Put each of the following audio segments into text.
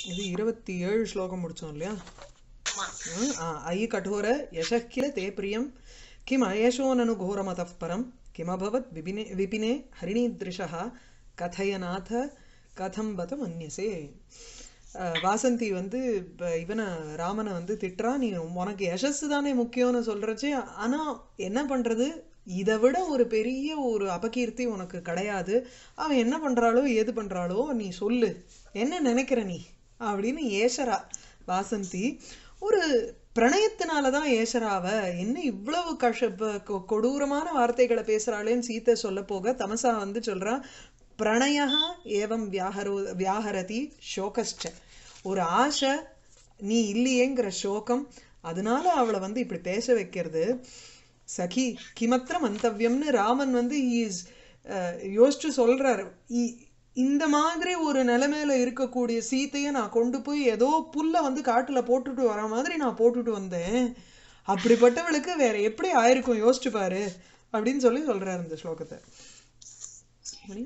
இது இருபத்தி ஏழு ஸ்லோகம் முடிச்சோம் இல்லையா ஆமா ம், ஆ, अयि कठोर यशः किल ते प्रियं किम् अयशो ननु घोरमतः परं किमभवत् विपिने विपिने हरिणीदृशः कथयनाथ கதம் பத மன்யசே அஹ், வாசந்தி வந்து இப்ப இவனை ராமனை வந்து திட்டுறா நீ உனக்கு யசஸ் தானே முக்கியம்னு சொல்றச்சு ஆனா என்ன பண்றது இதை விட ஒரு பெரிய ஒரு அபகீர்த்தி உனக்கு கிடையாது அவன் என்ன பண்றாளோ ஏது பண்றாளோ நீ சொல்லு என்ன நினைக்கிற நீ அப்படின்னு ஏசரா வாசந்தி ஒரு பிரணயத்தினால தான் ஏசராவ என்ன இவ்வளவு கஷ ப- கொ- கொடூரமான வார்த்தைகளை பேசுறாளேன்னு சீத்தை சொல்ல போக தமசா வந்து சொல்றா பிரணயா ஏவம் வியாஹரோ வியாஹரதி சோகஸ்ச ஒரு ஆசை நீ இல்லையேங்கிற சோகம் அதனால அவளை வந்து இப்படி பேச வைக்கிறது சகி கிமத்திர மந்தவ்யம்னு ராமன் வந்து இஸ் யோசிச்சு சொல்றாரு இ- இந்த மாதிரி ஒரு நிலைமையில இருக்கக்கூடிய சீத்தையை நான் கொண்டு போய் ஏதோ புல்ல வந்து காட்டுல போட்டுட்டு வர மாதிரி நான் போட்டுட்டு வந்தேன் அப்படிப்பட்டவளுக்கு வேற எப்படி ஆயிருக்கும் யோசிச்சு பாரு அப்படின்னு சொல்லி சொல்றாரு இந்த ஸ்லோகத்தை மணி?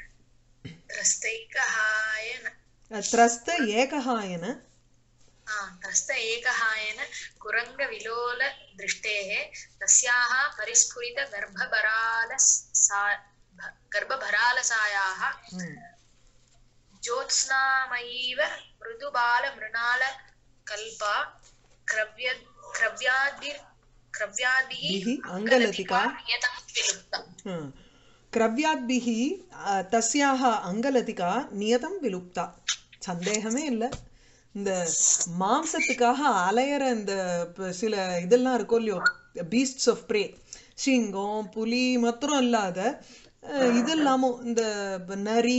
त्रस्तैकहायन திரஸ்த ஏகஹாயன आ, त्रस्त एकहायन कुरङ्गविलोल दृष्टेः तस्याः परिस्फुरितगर्भभरालसा भ- गर्भभरालसायाः ம். ज्योत्स्नामयीव मृदुबालमृणालकल्पा क्रव्य क्रव्यादिर् क्रव्यादिः बिहि अङ्गलतिका नियतं विलुप्ता ம். கிரவ்யாத்பிகி அஹ், தஸ்யாக அங்கலதிகா நியதம் விலுப்தா சந்தேகமே இல்லை இந்த மாம்சத்துக்காக அலையிற இந்த ப- சில இதெல்லாம் இருக்கும் இல்லையோ பீஸ்ட்ஸ் ஆஃப் ப்ரே சிங்கம் புலி மாத்திரம் இல்லாத அஹ், இது இல்லாமல் இந்த ப- நரி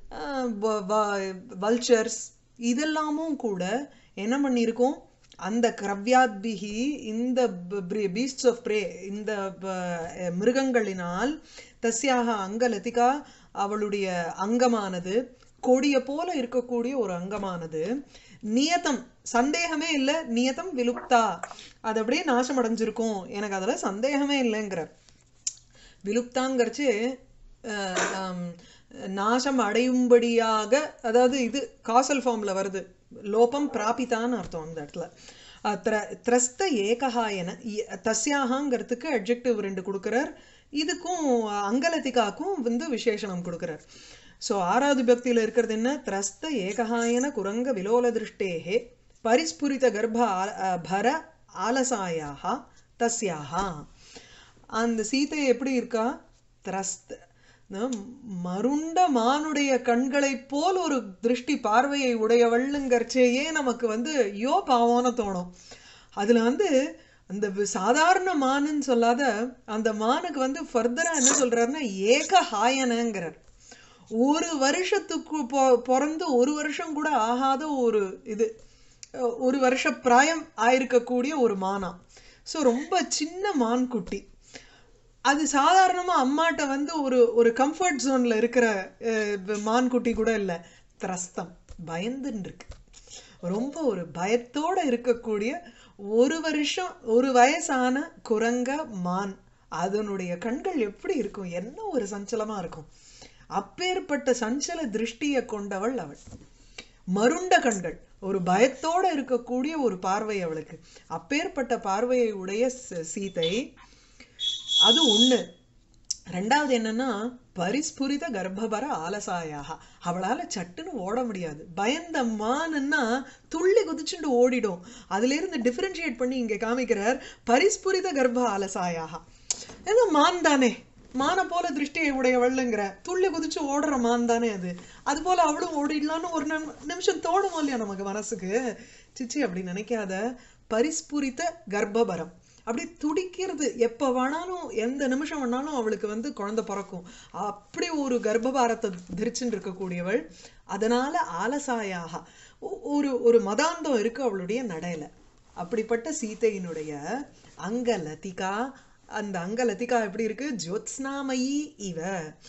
வல்ச்சர்ஸ் இதெல்லாமும் கூட என்ன பண்ணியிருக்கோம் அந்த கிரவ்யாத்பிகி இந்த பீஸ்ட்ஸ் ஆஃப் ப்ரே இந்த ப- மிருகங்களினால் தஸ்யாக அங்கலதிகா அவளுடைய அங்கமானது கொடிய போல இருக்கக்கூடிய ஒரு அங்கமானது நியதம் சந்தேகமே இல்லை நியதம் விலுப்தா அது அப்படியே நாசம் அடைஞ்சிருக்கும் எனக்கு அதுல சந்தேகமே இல்லைங்கிறார் விலுப்தாங்கிறச்சு அஹ், ஆம், நாசம் அடையும்படியாக அதாவது இது காசல் ஃபார்ம்ல வருது லோபம் பிராபிதான்னு அர்த்தம் அந்த இடத்துல அஹ், திர- திரஸ்த ஏகஹாயன இ- தஸ்யாகாங்கிறதுக்கு அட்ஜெக்டிவ் ரெண்டு கொடுக்குறார் இதுக்கும் அஹ், அங்கலதிகாக்கும் வந்து விசேஷணம் கொடுக்குறார் ஸோ ஆறாவது பக்தியில் இருக்கிறது என்ன திரஸ்த ஏகஹாயன குரங்க விலோல திருஷ்டேகே பரிஸ்புரித கர்ப்ப ஆ- அஹ், பர ஆலசாயாக தஸ்யாகா அந்த சீதை எப்படி இருக்கா திரஸ்த நம் மருண்ட மானுடைய கண்களைப் போல் ஒரு திருஷ்டி பார்வையை உடையவள்ங்கிறச்சேயே நமக்கு வந்து ஐயோ பாவம்னு தோணும் அதுல வந்து அந்த வி- சாதாரண மானுன்னு சொல்லாத அந்த மானுக்கு வந்து ஃபர்தரா என்ன சொல்றாருன்னா ஏக ஹாயனங்கிறார் ஒரு வருஷத்துக்கு பொ- பிறந்து ஒரு வருஷம் கூட ஆகாத ஒரு இது அஹ் ஒரு வருஷ பிராயம் ஆயிருக்கக்கூடிய ஒரு மானா ஸோ ரொம்ப சின்ன மான் குட்டி அது சாதாரணமா அம்மாட்ட வந்து ஒரு ஒரு கம்ஃபர்ட் ஜோன்ல இருக்கிற அஹ், மான்குட்டி கூட இல்ல திரஸ்தம் பயந்துன்னு இருக்கு ரொம்ப ஒரு பயத்தோட இருக்கக்கூடிய ஒரு வருஷம் ஒரு வயசான குரங்க மான் அதனுடைய கண்கள் எப்படி இருக்கும் என்ன ஒரு சஞ்சலமா இருக்கும் அப்பேற்பட்ட சஞ்சல திருஷ்டியை கொண்டவள் அவள் மருண்ட கண்கள் ஒரு பயத்தோட இருக்கக்கூடிய ஒரு பார்வை அவளுக்கு அப்பேற்பட்ட பார்வையை உடைய ச- சீதை அது ஒண்ணு ரெண்டாவது என்னன்னா பரிஸ்புரித கர்ப்பபர ஆலசாயாக அவளால சட்டுன்னு ஓட முடியாது பயந்த மானுன்னா துள்ளி குதிச்சுட்டு ஓடிடும் அதுல இருந்து டிஃபரன்ஷியேட் பண்ணி இங்க காமிக்கிறார் பரிஸ்புரித கர்ப்ப ஆலசாயாக ஏன்னா மான் தானே மானை போல திருஷ்டியை உடையவள்ங்கிற துள்ளி குதிச்சு ஓடுற மான் தானே அது அது போல அவளும் ஓடிடலான்னு ஒரு நிமி- நிமிஷம் தோணும் இல்லையா நமக்கு மனசுக்கு சிச்சி அப்படி நினைக்காத பரிஸ்புரித்த கர்ப்பபரம் அப்படி துடிக்கிறது எப்ப வேணாலும் எந்த நிமிஷம் வேணாலும் அவளுக்கு வந்து குழந்தை பிறக்கும் அப்படி ஒரு கர்ப்பபாரத்தை தரிச்சுட்டு இருக்கக்கூடியவள் அதனால ஆலசாயாக ஒ- ஒரு ஒரு மதாந்தம் இருக்கு அவளுடைய நடையில அப்படிப்பட்ட சீதையினுடைய அங்க லதிகா அந்த அங்க லதிகா எப்படி இருக்கு ஜோத்ஸ்னாமயி இவ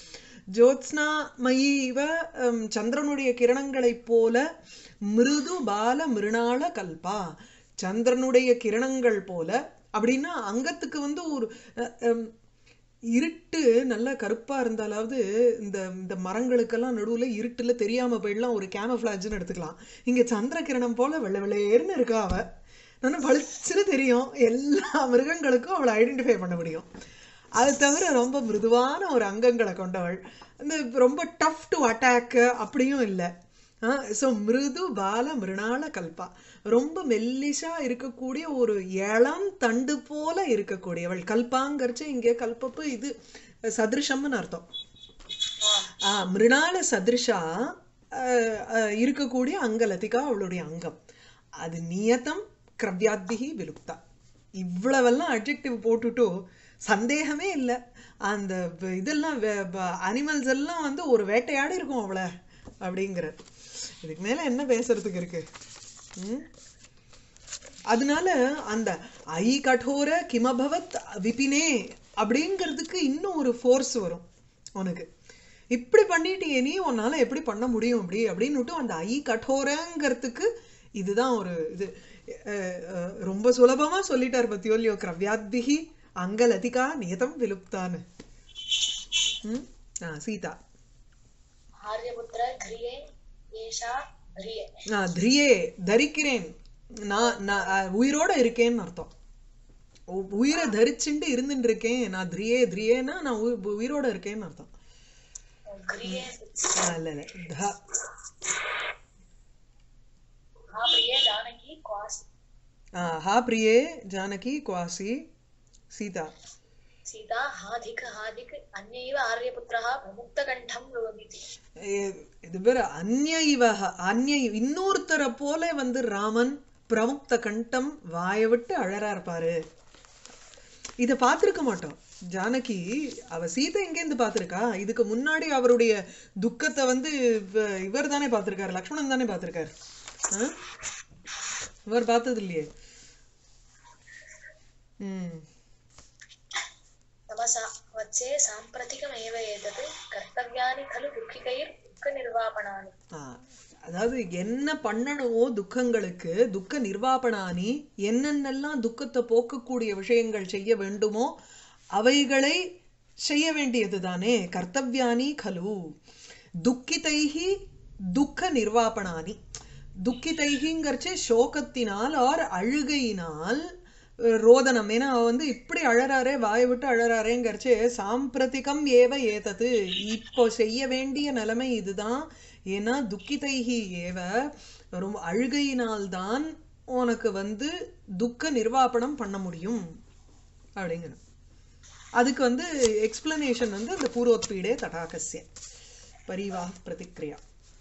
ஜோத்ஸ்னாமயி இவ ஹம், சந்திரனுடைய கிரணங்களைப் போல மிருது பால மிருணாள கல்பா சந்திரனுடைய கிரணங்கள் போல அப்படின்னா அங்கத்துக்கு வந்து ஒரு அஹ், ஹம், இருட்டு நல்லா கருப்பா இருந்தாலாவது இந்த இந்த மரங்களுக்கெல்லாம் நடுவுல இருட்டுல தெரியாம போயிடலாம் ஒரு கேமஃபிளாஜ்னு எடுத்துக்கலாம் இங்க சந்திர கிரணம் போல வெள்ளை வெள்ளேர்னு இருக்கா அவ நல்லா பளிச்சுன்னு தெரியும் எல்லா மிருகங்களுக்கும் அவளை ஐடென்டிஃபை பண்ண முடியும் அது தவிர ரொம்ப மிருதுவான ஒரு அங்கங்களை கொண்டவள் இந்த ரொம்ப டஃப் டு அட்டாக் அப்படியும் இல்லை ஸோ மிருது பால மிருணால கல்பா ரொம்ப மெல்லிசா இருக்கக்கூடிய ஒரு இளம் தண்டு போல இருக்கக்கூடியவள் கல்பாங்கிறச்சு இங்கே கல்பப்பு இது சதிருஷம்னு அர்த்தம் ஆ, மிருணால சதிருஷா அஹ், அஹ், இருக்கக்கூடிய அங்கலதிகா அவளுடைய அங்கம் அது நியதம் கிரவ்யாத்பிகி விலுப்தா இவ்வளவெல்லாம் அட்ஜெக்டிவ் போட்டுட்டு சந்தேகமே இல்லை அந்த வ- இதெல்லாம் அனிமல்ஸ் எல்லாம் வந்து ஒரு வேட்டையாடி இருக்கும் அவளை அப்படிங்கிற இதுக்கு மேல என்ன பேசுறதுக்கு இருக்கு ம்? அதனால அந்த ஐ கடோர கிமபவத் விபினே அப்படிங்கிறதுக்கு இன்னும் ஒரு ஃபோர்ஸ் வரும் உனக்கு இப்படி பண்ணிட்டியே நீ உன்னால எப்படி பண்ண முடியும் அப்படி அப்படின்னுட்டு அந்த ஐ கடோரங்கிறதுக்கு இதுதான் ஒரு இது அஹ், அஹ், ரொம்ப சுலபமா சொல்லிட்டார் பத்தியோ இல்லையோ கிரவ்யாத்பிகி அங்கலதிகா நியதம் விலுப்தான்னு ம்? ஆ, சீதா ஆரியபுத்திர கிரியே ஏஷா கிரியே நான் திரியே தரிக்கிறேன் நான் நான் அஹ், உயிரோட இருக்கேன்னு அர்த்தம் உ- உயிரை தரிச்சுண்டு இருந்துட்டு இருக்கேன் நான் திரியே திரியேன்னா நான் உயி- உயிரோட இருக்கேன்னு அர்த்தம் கிரியே ஆ, இல்ல இல்ல த- ஆ பிரியே ஜானகி குவாசி ஆ, ஹா பிரியே ஜானகி குவாசி சீதா सीता हाधिक हाधिक अन्यैव आर्यपुत्रः प्रमुक्तकण्ठं रोदिति எ- இது பேர் அந்நிய இவ அந்நிய இன்னொருத்தரை போல வந்து ராமன் பிரமுக்த கண்டம் வாயை விட்டு அழறா இருப்பாரு இத பார்த்திருக்க மாட்டோம் ஜானகி அவ சீதை எங்கேருந்து பார்த்திருக்கா இதுக்கு முன்னாடி அவருடைய துக்கத்தை வந்து இவர் தானே பார்த்திருக்காரு லக்ஷ்மணன் தானே பார்த்திருக்காரு ஆ? இவர் பார்த்தது இல்லையே ம் तमसा वत्से साम्प्रतिकमेव एतत् कर्तव्यानि खलु दुःखिकैर् दुःखनिर्वापणानि ஆ, அதாவது என்ன பண்ணணுமோ துக்கங்களுக்கு துக்க நிர்வாபணானி என்னென்னலாம் துக்கத்தை போக்கக்கூடிய விஷயங்கள் செய்ய வேண்டுமோ அவைகளை செய்ய வேண்டியது தானே கர்த்தவியானி கலு துக்கிதைஹி துக்க நிர்வாபணானி துக்கிதைஹிங்கிறச்சே சோகத்தினால் ஆர் அழுகையினால் அஹ், ரோதனம் ஏன்னா அவ வந்து இப்படி அழறாரே வாயை விட்டு அழறாரேங்கிறச்சே சாம்பிரதிகம் ஏவ ஏதது இப்போ செய்ய வேண்டிய நிலைமை இதுதான் ஏன்னா துக்கிதைஹி ஏவ ரொம்ப அழுகையினால்தான் உனக்கு வந்து துக்க நிர்வாபணம் பண்ண முடியும் அப்படிங்கிற அதுக்கு வந்து எக்ஸ்பிளனேஷன் வந்து அந்த பூர்வோத்பீடே தடாகஸ்ய பரிவா பிரதிக்ரியா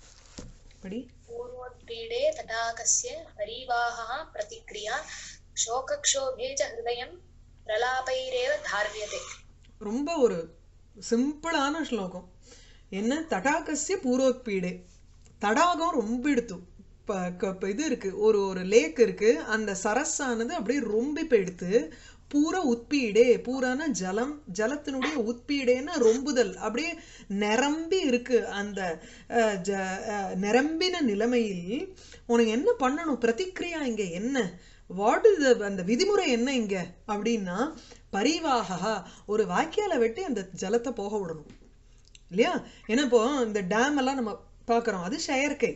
படி पूर्वोत्पीडे तटाकस्य परीवाहः प्रतिक्रिया शोकक्षोभे च हृदयं प्रलापैरेव धार्यते ரொம்ப ஒரு சிம்பிளான ஸ்லோகம் என்ன தடாகஸ்ய பூர்வோத்பீடே தடாகம் ரொம்ப எடுத்து இப்போ இப்போ இது இருக்கு ஒரு ஒரு லேக் இருக்கு அந்த சரஸானது அப்படியே ரொம்ப எடுத்து பூர உத்பீடே பூரான ஜலம் ஜலத்தினுடைய உத்பீடேன்னா ரொம்புதல் அப்படியே நிரம்பி இருக்கு அந்த அஹ், ஜ- அஹ், நிரம்பின நிலைமையில் உனக்கு என்ன பண்ணணும் பிரதிக்ரியா இங்க என்ன வாட் இஸ் அந்த விதிமுறை என்ன இங்க அப்படின்னா பரிவாகா ஒரு வாய்க்கால வெட்டி அந்த ஜலத்தை போக விடணும் இல்லையா ஏன்னா இப்போ இந்த டேம் எல்லாம் நம்ம பார்க்குறோம் அது செயற்கை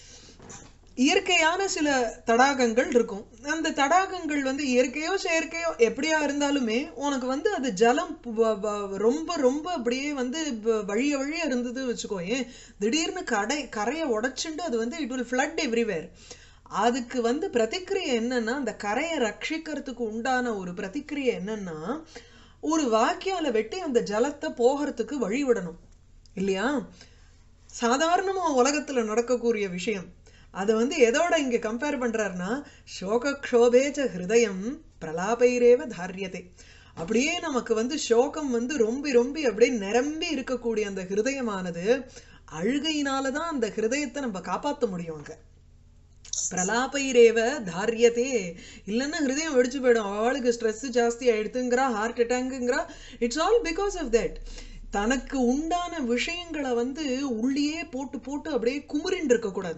இயற்கையான சில தடாகங்கள் இருக்கும் அந்த தடாகங்கள் வந்து இயற்கையோ செயற்கையோ எப்படியா இருந்தாலுமே உனக்கு வந்து அது ஜலம் வ- வ- ரொம்ப ரொம்ப அப்படியே வந்து வ- வழிய வழிய இருந்தது வச்சுக்கோயேன் திடீர்னு கடை கரையை உடைச்சுண்டு அது வந்து இட் வில் ஃப்ளட் எவ்ரிவேர் அதுக்கு வந்து பிரதிக்கிரியை என்னன்னா அந்த கரையை ரட்சிக்கிறதுக்கு உண்டான ஒரு பிரதிக்கிரியை என்னன்னா ஒரு வாக்கியால வெட்டி அந்த ஜலத்தை போகிறதுக்கு வழி விடணும் இல்லையா சாதாரணமா உலகத்துல நடக்கக்கூடிய விஷயம் அதை வந்து எதோட இங்க கம்பேர் பண்றாருன்னா சோக க்ஷோபேஜ ஹிருதயம் பிரலாபைரேவ தாரியதே அப்படியே நமக்கு வந்து சோகம் வந்து ரொம்ப ரொம்ப அப்படியே நிரம்பி இருக்கக்கூடிய அந்த ஹிருதயமானது அழுகையினால தான் அந்த ஹிருதயத்தை நம்ம காப்பாற்ற முடியும் அங்க பிரலாபைரேவ தாரியதே இல்லைன்னா ஹிருதயம் வெடிச்சு போயிடும் அவளுக்கு ஸ்ட்ரெஸ் ஜாஸ்தி ஆயிடுதுங்கிறா ஹார்ட் அட்டாக்குங்கிறா it's all because of that தனக்கு உண்டான விஷயங்களை வந்து உள்ளேயே போட்டு போட்டு அப்படியே குமுறின்னு இருக்கக்கூடாது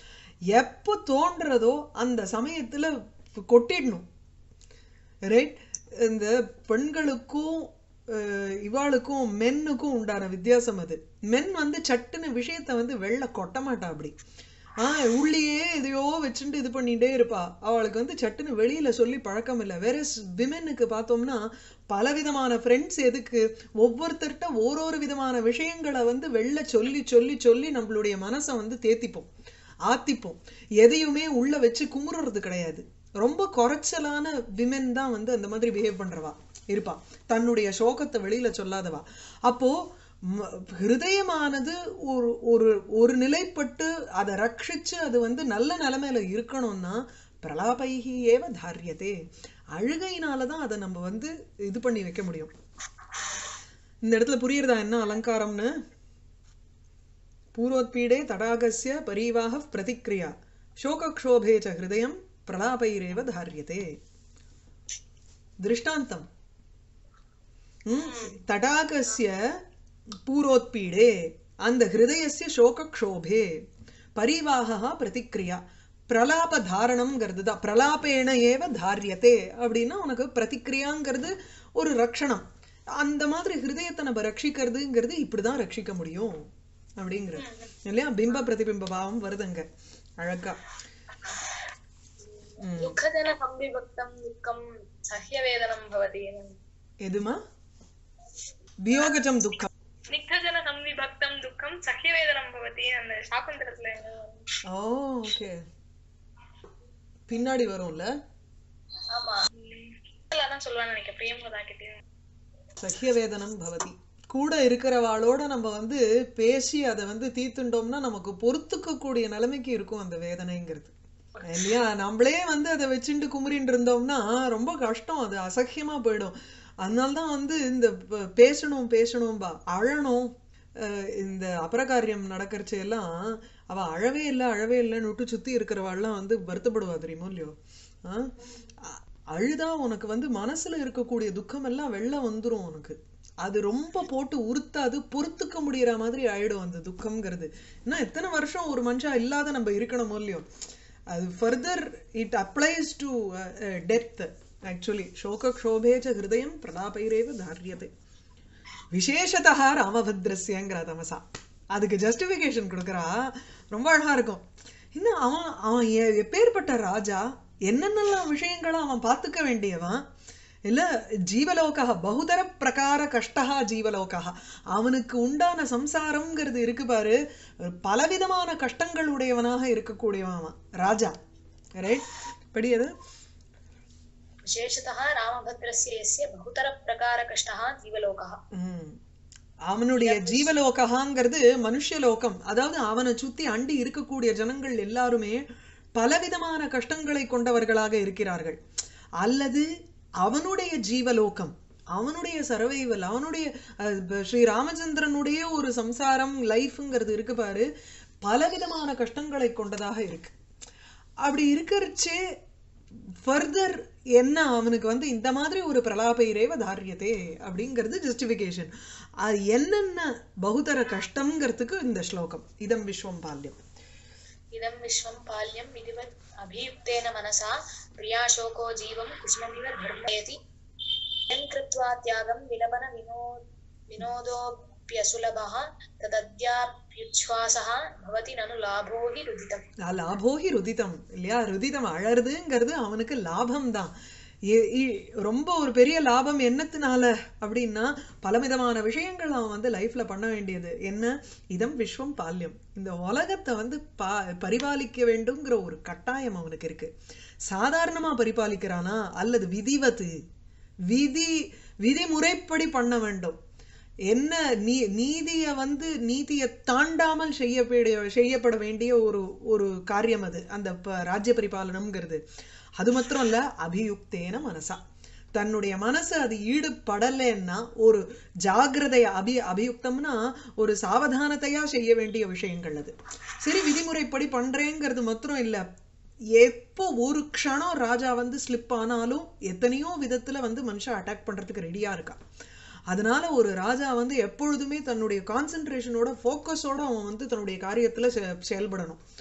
எப்போ தோன்றதோ அந்த சமயத்துல கொட்டிடணும் ரைட் இந்த பெண்களுக்கும் அஹ், இவாளுக்கும் மென்னுக்கும் உண்டான வித்தியாசம் அது மென் வந்து சட்டுன்னு விஷயத்த வந்து வெளில கொட்ட மாட்டா அப்படி ஆஹ் உள்ளேயே எதையோ வச்சுட்டு இது பண்ணிட்டே இருப்பா அவளுக்கு வந்து சட்டுன்னு வெளியில சொல்லி பழக்கம் இல்லை வேற விமெனுக்கு பார்த்தோம்னா பலவிதமான ஃப்ரெண்ட்ஸ் எதுக்கு ஒவ்வொருத்தர்கிட்ட ஓரொரு விதமான விஷயங்களை வந்து வெளில சொல்லி சொல்லி சொல்லி நம்மளுடைய மனசை வந்து தேத்திப்போம் ஆத்திப்போம் எதையுமே உள்ள வச்சு குமுறுறது கிடையாது ரொம்ப குறைச்சலான விமென் தான் வந்து அந்த மாதிரி பிஹேவ் பண்றவா இருப்பா தன்னுடைய சோகத்தை வெளியில சொல்லாதவா அப்போ ம- ஹிருதயமானது ஒரு ஒரு ஒரு நிலைப்பட்டு அதை ரட்சிச்சு அது வந்து நல்ல நிலைமையில இருக்கணும்னா பிரலாபைகி ஏவ தாரியதே அழுகையினால தான் அதை நம்ம வந்து இது பண்ணி வைக்க முடியும் இந்த இடத்துல புரியுறதா என்ன அலங்காரம்னு பூர்வோத்பீடே தடாகஸ்ய பரீவாக பிரதிக்ரியா சோகக்ஷோபே ச ஹிருதயம் பிரலாபைரேவ தாரியதே திருஷ்டாந்தம் ம், தடாகஸ்ய பூரோத்பீடே அந்த ஹிருதயஸ்ய சோகக்ஷோபே பரிவாகா பிரதிக்ரியா பிரலாப தாரணம்ங்கிறது தான் பிரலாபேன ஏவ தாரியத்தே அப்படின்னா உனக்கு பிரதிக்ரியாங்கிறது ஒரு ரக்ஷணம் அந்த மாதிரி ஹிருதயத்தை நம்ம ரட்சிக்கிறதுங்கிறது இப்படிதான் ரட்சிக்க முடியும் அப்படிங்கிறது இல்லையா பிம்ப பிரதிபிம்ப பாவம் வருதுங்க அழகா ம். दुःखजन संविभक्तं दुःखं सह्यवेदनं भवति எதுமா வியோகஜம் துக்கம் स्निग्धजन संविभक्तं दुःखं सह्यवेदनं भवति அந்த சாகுந்தரத்துல ஓ ஓகே பின்னாடி வரும்ல ஆமா அதான் சொல்லுவான்னு நினைக்கிறேன் பிரியங்கதா கிட்டே சஹ்ய வேதனம் பவதி கூட இருக்கிறவாளோட நம்ம வந்து பேசி அதை வந்து தீர்த்துண்டோம்னா நமக்கு பொறுத்துக்க கூடிய நிலைமைக்கு இருக்கும் அந்த வேதனைங்கிறது இல்லையா நம்மளே வந்து அதை வச்சுட்டு குமுறின்னு இருந்தோம்னா ரொம்ப கஷ்டம் அது அசக்கியமா போயிடும் அதனால தான் வந்து இந்த ப- பேசணும் பேசணும்பா அழணும் அஹ் இந்த அபரகாரியம் நடக்கிறச்ச எல்லாம் அவ அழவே இல்லை அழவே இல்லைன்னு விட்டு சுத்தி இருக்கிறவாள்லாம் வந்து வருத்தப்படுவா தெரியுமோ இல்லையோ ஆ? அ- அழுதா உனக்கு வந்து மனசுல இருக்கக்கூடிய துக்கம் எல்லாம் வெளில வந்துரும் உனக்கு அது ரொம்ப போட்டு உறுத்தாது பொறுத்துக்க முடியற மாதிரி ஆயிடும் அந்த துக்கம்ங்கிறது இன்னும் எத்தனை வருஷம் ஒரு மனுஷன் இல்லாத நம்ம இருக்கணுமோ இல்லையோ அது further it applies to depth actually சோகக்ஷோபே ச ஹிருதயம் பிரலாபைரேவ தாரியதே விசேஷதா ராமபத்ரஸ்யங்கிற தமசா அதுக்கு ஜஸ்டிஃபிகேஷன் கொடுக்குறா ரொம்ப அழகா இருக்கும் இன்னும் அவன் அவன் எ- எப்பேர்ப்பட்ட ராஜா என்னென்னலாம் விஷயங்களை அவன் பார்த்துக்க வேண்டியவன் இல்ல ஜீவலோகா பகுதர பிரகார கஷ்டா ஜீவலோகா அவனுக்கு உண்டான சம்சாரம்ங்கிறது இருக்கு பாரு பலவிதமான கஷ்டங்கள் உடையவனாக இருக்கக்கூடியவன் அவன் ராஜா ரைட் படியது विशेषतः रामभद्रस्य यस्य बहुतरप्रकारकष्टः जीवलोकः ம். அவனுடைய ஜீவலோகங்கிறது மனுஷலோகம் அதாவது அவனை சுத்தி அண்டி இருக்கக்கூடிய ஜனங்கள் எல்லாருமே பலவிதமான கஷ்டங்களை கொண்டவர்களாக இருக்கிறார்கள் அல்லது அவனுடைய ஜீவலோகம் அவனுடைய சர்வைவல் அவனுடைய அஹ், ப- ஸ்ரீ ராமச்சந்திரனுடைய ஒரு சம்சாரம் லைஃப்ங்கிறது இருக்கு பாரு பலவிதமான கஷ்டங்களை கொண்டதாக இருக்கு அப்படி இருக்கிறச்சே ஃபர்தர் என்ன அவனுக்கு வந்து இந்த மாதிரி ஒரு பிரலாபைரேவ தாரியதே அப்படிங்கிறது ஜஸ்டிஃபிகேஷன் அது என்னென்ன பகுதர கஷ்டம்ங்கிறதுக்கு இந்த ஸ்லோகம் இதம் விஸ்வம் பால்யம் इदं विश्वं पाल्यं विधिवत् अभियुक्तेन मनसा प्रियाशोको जीवं कुसुममिव धर्मयति यं कृत्वा त्यागं विलपन विनो विनोदोऽप्यसुलभः तदद्याप्युच्छ्वासः भवति ननु लाभो हि रुदितम् ஆ, லாபோஹி ருதிதம் இல்லையா ருதிதம் அழறதுங்கிறது அவனுக்கு லாபம் தான் ரொம்ப ஒரு பெரிய லாபம் என்னத்தினால அப்படின்னா பலவிதமான விஷயங்கள் அவன் வந்து லைஃப்ல பண்ண வேண்டியது என்ன இதம் விஸ்வம் பால்யம் இந்த உலகத்தை வந்து பா பரிபாலிக்க வேண்டுங்கிற ஒரு கட்டாயம் அவனுக்கு இருக்கு சாதாரணமா பரிபாலிக்கிறானா அல்லது விதிவத்து விதி விதிமுறைப்படி பண்ண வேண்டும் என்ன நீ நீதியை வந்து நீதியை தாண்டாமல் செய்யப்பட செய்யப்பட வேண்டிய ஒரு ஒரு காரியம் அது அந்த ப- ராஜ்ய பரிபாலனம்ங்கிறது அது மாத்திரம் இல்ல அபியுக்தேன மனசா தன்னுடைய மனசு அது ஈடுபடலைன்னா ஒரு ஜாகிரதை அபி அபியுக்தம்னா ஒரு சாவதானத்தையா செய்ய வேண்டிய விஷயங்கள் அது சரி விதிமுறைப்படி பண்றேங்கிறது மாத்திரம் இல்ல எப்போ ஒரு க்ஷணம் ராஜா வந்து ஸ்லிப் ஆனாலும் எத்தனையோ விதத்துல வந்து மனுஷன் அட்டாக் பண்றதுக்கு ரெடியா இருக்கா அதனால ஒரு ராஜா வந்து எப்பொழுதுமே தன்னுடைய கான்சென்ட்ரேஷனோட ஃபோக்கஸோட அவன் வந்து தன்னுடைய காரியத்துல செ- செயல்படணும்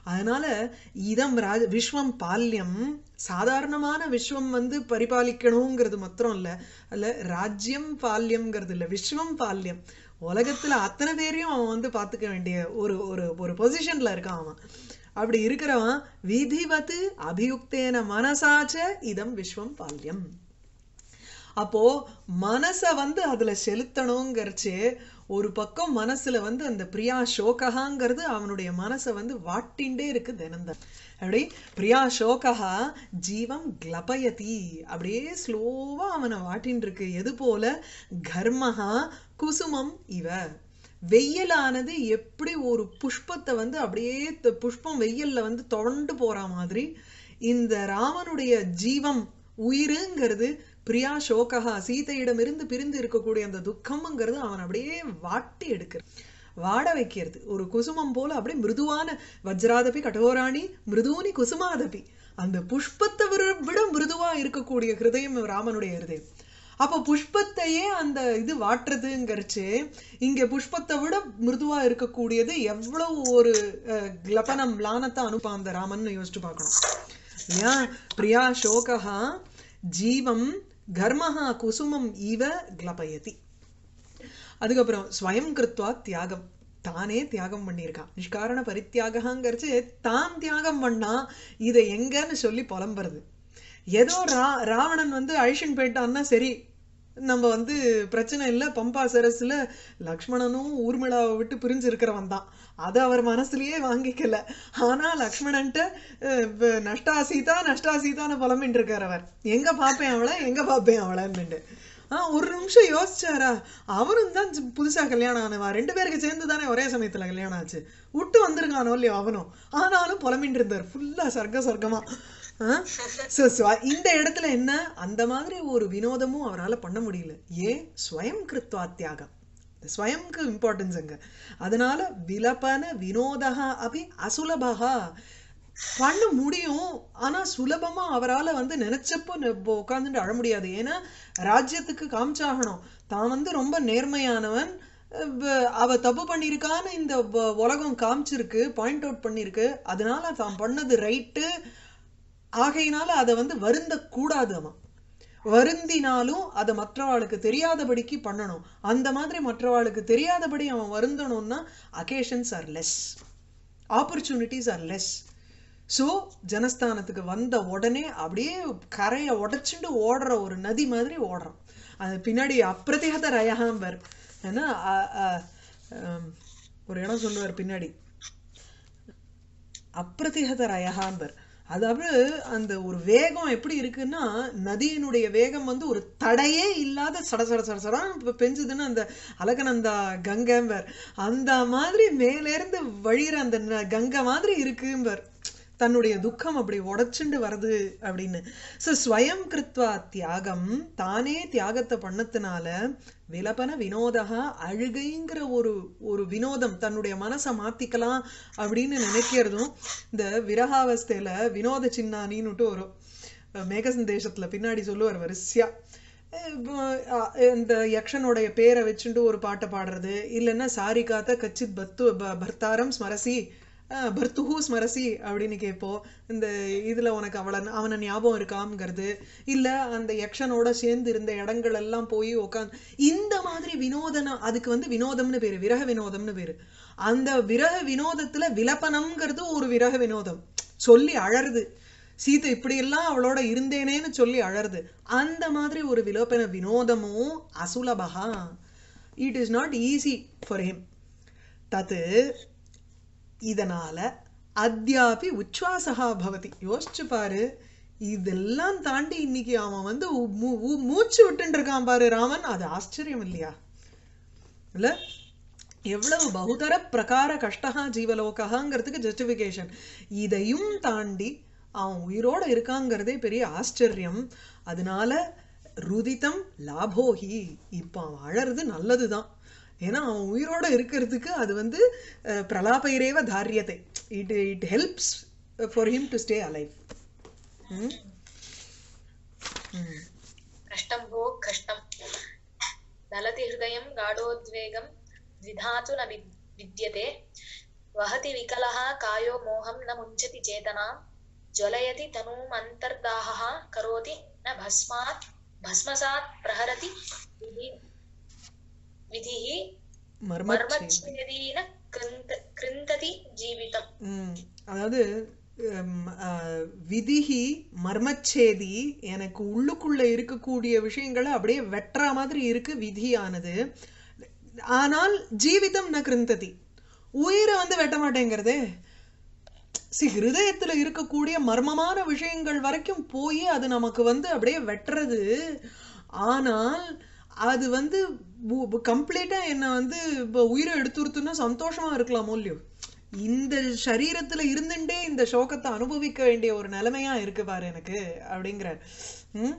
அதனால இதம் ராஜ விஸ்வம் பால்யம் சாதாரணமான விஸ்வம் வந்து பரிபாலிக்கணுங்கிறது மாத்திரம் இல்ல அல்ல ராஜ்யம் பால்யம்ங்கிறது இல்ல விஸ்வம் பால்யம் உலகத்துல அத்தனை பேரையும் அவன் வந்து பாத்துக்க வேண்டிய ஒரு ஒரு ஒரு பொசிஷன்ல இருக்கான் அவன் அப்படி இருக்கிறவன் விதிவத்து அபியுக்தேன மனசாச்ச இதம் விஸ்வம் பால்யம் அப்போ மனச வந்து அதுல செலுத்தணுங்கிறச்சு ஒரு பக்கம் மனசுல வந்து அந்த பிரியா சோககாங்கிறது அவனுடைய மனசை வந்து வாட்டிண்டே இருக்கு தினந்தன் அப்படி பிரியா சோகா ஜீவம் கிளபயதி அப்படியே ஸ்லோவா அவனை வாட்டின்னு இருக்கு எது போல கர்மஹா குசுமம் இவ வெயிலானது எப்படி ஒரு புஷ்பத்தை வந்து அப்படியே த- புஷ்பம் வெயில்ல வந்து தொடர்ந்து போற மாதிரி இந்த ராமனுடைய ஜீவம் உயிருங்கிறது பிரியா சோகா சீதையிடமிருந்து பிரிந்து இருக்கக்கூடிய அந்த துக்கம்ங்கிறது அவன் அப்படியே வாட்டி எடுக்கிறது வாட வைக்கிறது ஒரு குசுமம் போல அப்படியே மிருதுவான வஜ்ராதபி கடோராணி மிருதூனி குசுமாதபி அந்த புஷ்பத்தை விட- விட மிருதுவா இருக்கக்கூடிய ஹிருதயம் ராமனுடைய ஹிருதயம் அப்ப புஷ்பத்தையே அந்த இது வாட்டுறதுங்கிறச்சு இங்க புஷ்பத்தை விட மிருதுவா இருக்கக்கூடியது எவ்வளவு ஒரு அஹ், கிளபனம் லானத்தை அனுப்பான் அந்த ராமன் யோசிச்சு பார்க்கணும் இல்லையா பிரியா சோகா ஜீவம் கர்மஹா குசுமம் இவ கிளபயதி அதுக்கப்புறம் ஸ்வயம் கிருத்வா தியாகம் தானே தியாகம் பண்ணியிருக்கான் நிஷ்காரண பரித்தியாகங்கிறச்சு தான் தியாகம் பண்ணா இதை எங்கன்னு சொல்லி புலம்புறது ஏதோ ரா ராவணன் வந்து அழிஷன் போயிட்டான்னா சரி நம்ம வந்து பிரச்சனை இல்லை பம்பா சரஸ்ல லக்ஷ்மணனும் ஊர்மிளாவை விட்டு பிரிஞ்சு இருக்கிறவன் தான் அதை அவர் மனசுலயே வாங்கிக்கல ஆனா லக்ஷ்மணன்ட்ட அஹ், வ- நஷ்டா சீதா நஷ்டா சீதான்னு புலம்பின்னு இருக்கார் அவர் எங்க பாப்பேன் அவளை எங்க பாப்பேன் அவளைன்னு ஆ ஒரு நிமிஷம் யோசிச்சாரா அவரும் தான் சி- புதுசா கல்யாணம் ஆனவா ரெண்டு பேருக்கு சேர்ந்து தானே ஒரே சமயத்துல கல்யாணம் ஆச்சு விட்டு வந்திருக்கானோ இல்லையோ அவனும் ஆனாலும் புலம்பின்னு இருந்தார் ஃபுல்லா சர்க்க சர்க்கமா ஆ? So, ஸ்வ- இந்த இடத்துல என்ன அந்த மாதிரி ஒரு வினோதமும் அவரால பண்ண முடியல ஏன் ஸ்வயம் கிருத்வா தியாகம் இந்த ஸ்வயம்க்கு இம்பார்ட்டன்ஸ் அங்க அதனால விலபன வினோதா அபி அசுலபகா பண்ண முடியும் ஆனா சுலபமா அவரால வந்து நினைச்சப்போ உட்காந்துட்டு அழ முடியாது ஏன்னா ராஜ்யத்துக்கு காமிச்சாகணும் தான் வந்து ரொம்ப நேர்மையானவன் அஹ் வ- அவ தப்பு பண்ணியிருக்கான்னு இந்த வ- உலகம் காமிச்சிருக்கு பாயிண்ட் அவுட் பண்ணிருக்கு அதனால தான் பண்ணது ரைட்டு ஆகையினால அதை வந்து வருந்த கூடாது அவன் வருந்தினாலும் அதை மற்றவாளுக்கு தெரியாதபடிக்கு பண்ணணும் அந்த மாதிரி மற்றவாளுக்கு தெரியாதபடி அவன் வருந்தணும்னா occasions are less opportunities are less so ஜனஸ்தானத்துக்கு வந்த உடனே அப்படியே கரையை உடைச்சுண்டு ஓடுற ஒரு நதி மாதிரி ஓடுறான் அது பின்னாடி அப்பிரதிகத ரயகாம்பர் ஏன்னா அ- அ- ஆம், ஒரு இடம் சொல்லுவார் பின்னாடி அப்பிரதிகத ரயகாம்பர் அதாவது அந்த ஒரு வேகம் எப்படி இருக்குன்னா நதியினுடைய வேகம் வந்து ஒரு தடையே இல்லாத சட சட சட சடான்னு இப்ப பெஞ்சுதுன்னு அந்த அலகநந்தா கங்கம்பர் அந்த மாதிரி மேலேருந்து வழியிற அந்த ந- கங்கை மாதிரி இருக்கும்பர் தன்னுடைய துக்கம் அப்படி உடைச்சுண்டு வருது அப்படின்னு ஸோ ஸ்வயம் கிருத்வா தியாகம் தானே தியாகத்தை பண்ணத்தினால விலபன வினோதா அழுகைங்கிற ஒரு ஒரு வினோதம் தன்னுடைய மனசை மாத்திக்கலாம் அப்படின்னு நினைக்கிறதும் இந்த விரகாவஸ்தையில வினோத சின்னானின்னுட்டு வரும் மேகசந்தேசத்துல பின்னாடி சொல்லுவார் வரிசையா இப்போ, அஹ், இந்த யக்ஷனுடைய பேரை வச்சுட்டு ஒரு பாட்டை பாடுறது இல்லைன்னா சாரிகாத்த கச்சித் பத்து ப- பர்த்தாரம் ஸ்மரசி அஹ், பர்த்துஹு ஸ்மரசி அப்படின்னு கேட்போம் இந்த இதுல உனக்கு அவளை அவனை ஞாபகம் இருக்காம்ங்கிறது இல்ல அந்த யக்ஷனோட சேர்ந்து இருந்த இடங்கள் எல்லாம் போய் உட்காந்து இந்த மாதிரி வினோதனம் அதுக்கு வந்து வினோதம்னு பேரு விரக வினோதம்னு பேரு அந்த விரக வினோதத்துல விலப்பனம்ங்கிறது ஒரு விரக வினோதம் சொல்லி அழறது சீதை இப்படியெல்லாம் அவளோட இருந்தேனேன்னு சொல்லி அழறது அந்த மாதிரி ஒரு விலோபன வினோதமும் அசுலபகா it is not easy for him தத்து இதனால அத்யாபி உச்வாசகா பவதி யோசிச்சு பாரு இதெல்லாம் தாண்டி இன்னைக்கு அவன் வந்து உ- மூ- உ- மூச்சு விட்டுட்டு இருக்கான் பாரு ராமன் அது ஆச்சரியம் இல்லையா இல்ல எவ்வளவு பகுதர பிரகார கஷ்டா ஜீவலோகங்கிறதுக்கு ஜஸ்டிஃபிகேஷன் இதையும் தாண்டி அவன் உயிரோட இருக்காங்கிறதே பெரிய ஆச்சரியம் அதனால ருதிதம் லாபோஹி இப்போ அவன் அழறது நல்லதுதான் ஏன்னா அவன் உயிரோட இருக்கிறதுக்கு அது வந்து அஹ், பிரலாபைரேவ தாரியத்தை it it helps for him to stay alive कष्टं भो कष्टं दलति हृदयं गाढोद्वेगं द्विधा तु न विद्- विद्यते वहति विकलः कायो मोहं न मुञ्चति चेतनां ज्वलयति तनूम् अन्तर्दाहः करोति न भस्मात् भस्मसात् प्रहरति विधि विधिः மர்மச்சே मर्मच्छेदीन कृन्त कृन्तति जीवितम् ம், அதாவது ஹம், அஹ், விதிஹி மர்மச்சேதி எனக்கு உள்ளுக்குள்ள இருக்கக்கூடிய விஷயங்களை அப்படியே வெட்டுற மாதிரி இருக்கு விதியானது ஆனால் ஜீவிதம் ந கிருந்ததி உயிரை வந்து வெட்ட மாட்டேங்கிறதே சி ஹிருதயத்துல இருக்கக்கூடிய மர்மமான விஷயங்கள் வரைக்கும் போய் அது நமக்கு வந்து அப்படியே வெட்டுறது ஆனால் அது வந்து கம்ப்ளீட்டா என்ன வந்து இப்போ உயிரை எடுத்துருத்துன்னா சந்தோஷமா இருக்கலாமோ இல்லையோ இந்த சரீரத்துல இருந்துட்டே இந்த சோகத்தை அனுபவிக்க வேண்டிய ஒரு நிலைமையா இருக்கு பாரு எனக்கு அப்படிங்கிற ம்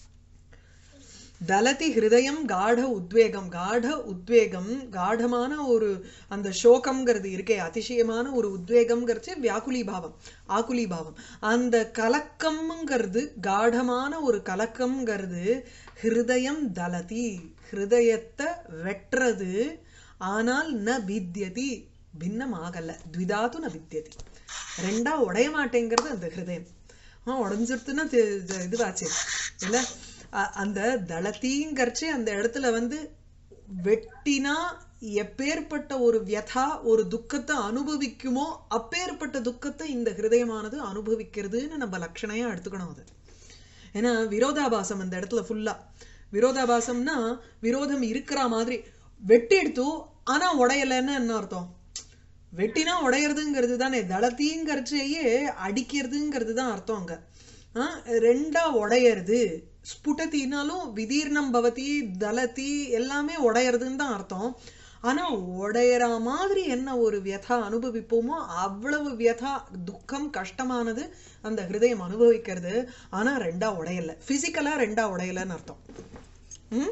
தலதி ஹிருதயம் காட உத்வேகம் காட உத்வேகம் காடமான ஒரு அந்த சோகம்ங்கிறது இருக்கே அதிசயமான ஒரு உத்வேகம்ங்கிறச்சு வியாக்குலி பாவம் ஆக்குலி பாவம் அந்த கலக்கம்ங்கிறது காடமான ஒரு கலக்கம்ங்கிறது ஹிருதயம் தலதி ஹிருதயத்தை வெட்டுறது ஆனால் ந பித்யதி பின்னமாகல த்விதாத்து ந பித்யதி ரெண்டா உடைய மாட்டேங்கிறது அந்த ஹிருதயம் ஆ உடஞ்சிருத்துன்னா தெ- இது- இதுவாச்சு இல்ல அ- அந்த தளத்திங்கரிச்சு அந்த இடத்துல வந்து வெட்டினா எப்பேற்பட்ட ஒரு வியதா ஒரு துக்கத்தை அனுபவிக்குமோ அப்பேற்பட்ட துக்கத்தை இந்த ஹிருதயமானது அனுபவிக்கிறதுன்னு நம்ம லட்சணையா எடுத்துக்கணும் அது ஏன்னா விரோதாபாசம் அந்த இடத்துல ஃபுல்லா விரோதாபாசம்னா விரோதம் இருக்கிற மாதிரி வெட்டி எடுத்து ஆனா உடையலைன்னு என்ன அர்த்தம் வெட்டினா உடையறதுங்கிறது தானே தளத்திங்கிறச்சேயே அடிக்கிறதுங்கிறது தான் அர்த்தம் அங்க ஆ, ரெண்டா உடையறது ஸ்புடத்தினாலும் விதீர்ணம் பவதி தலதி எல்லாமே உடையறதுன்னு தான் அர்த்தம் ஆனா உடையற மாதிரி என்ன ஒரு வியதா அனுபவிப்போமோ அவ்வளவு வியதா துக்கம் கஷ்டமானது அந்த ஹிருதயம் அனுபவிக்கிறது ஆனா ரெண்டா உடையல பிசிக்கலா ரெண்டா உடையலன்னு அர்த்தம் ம்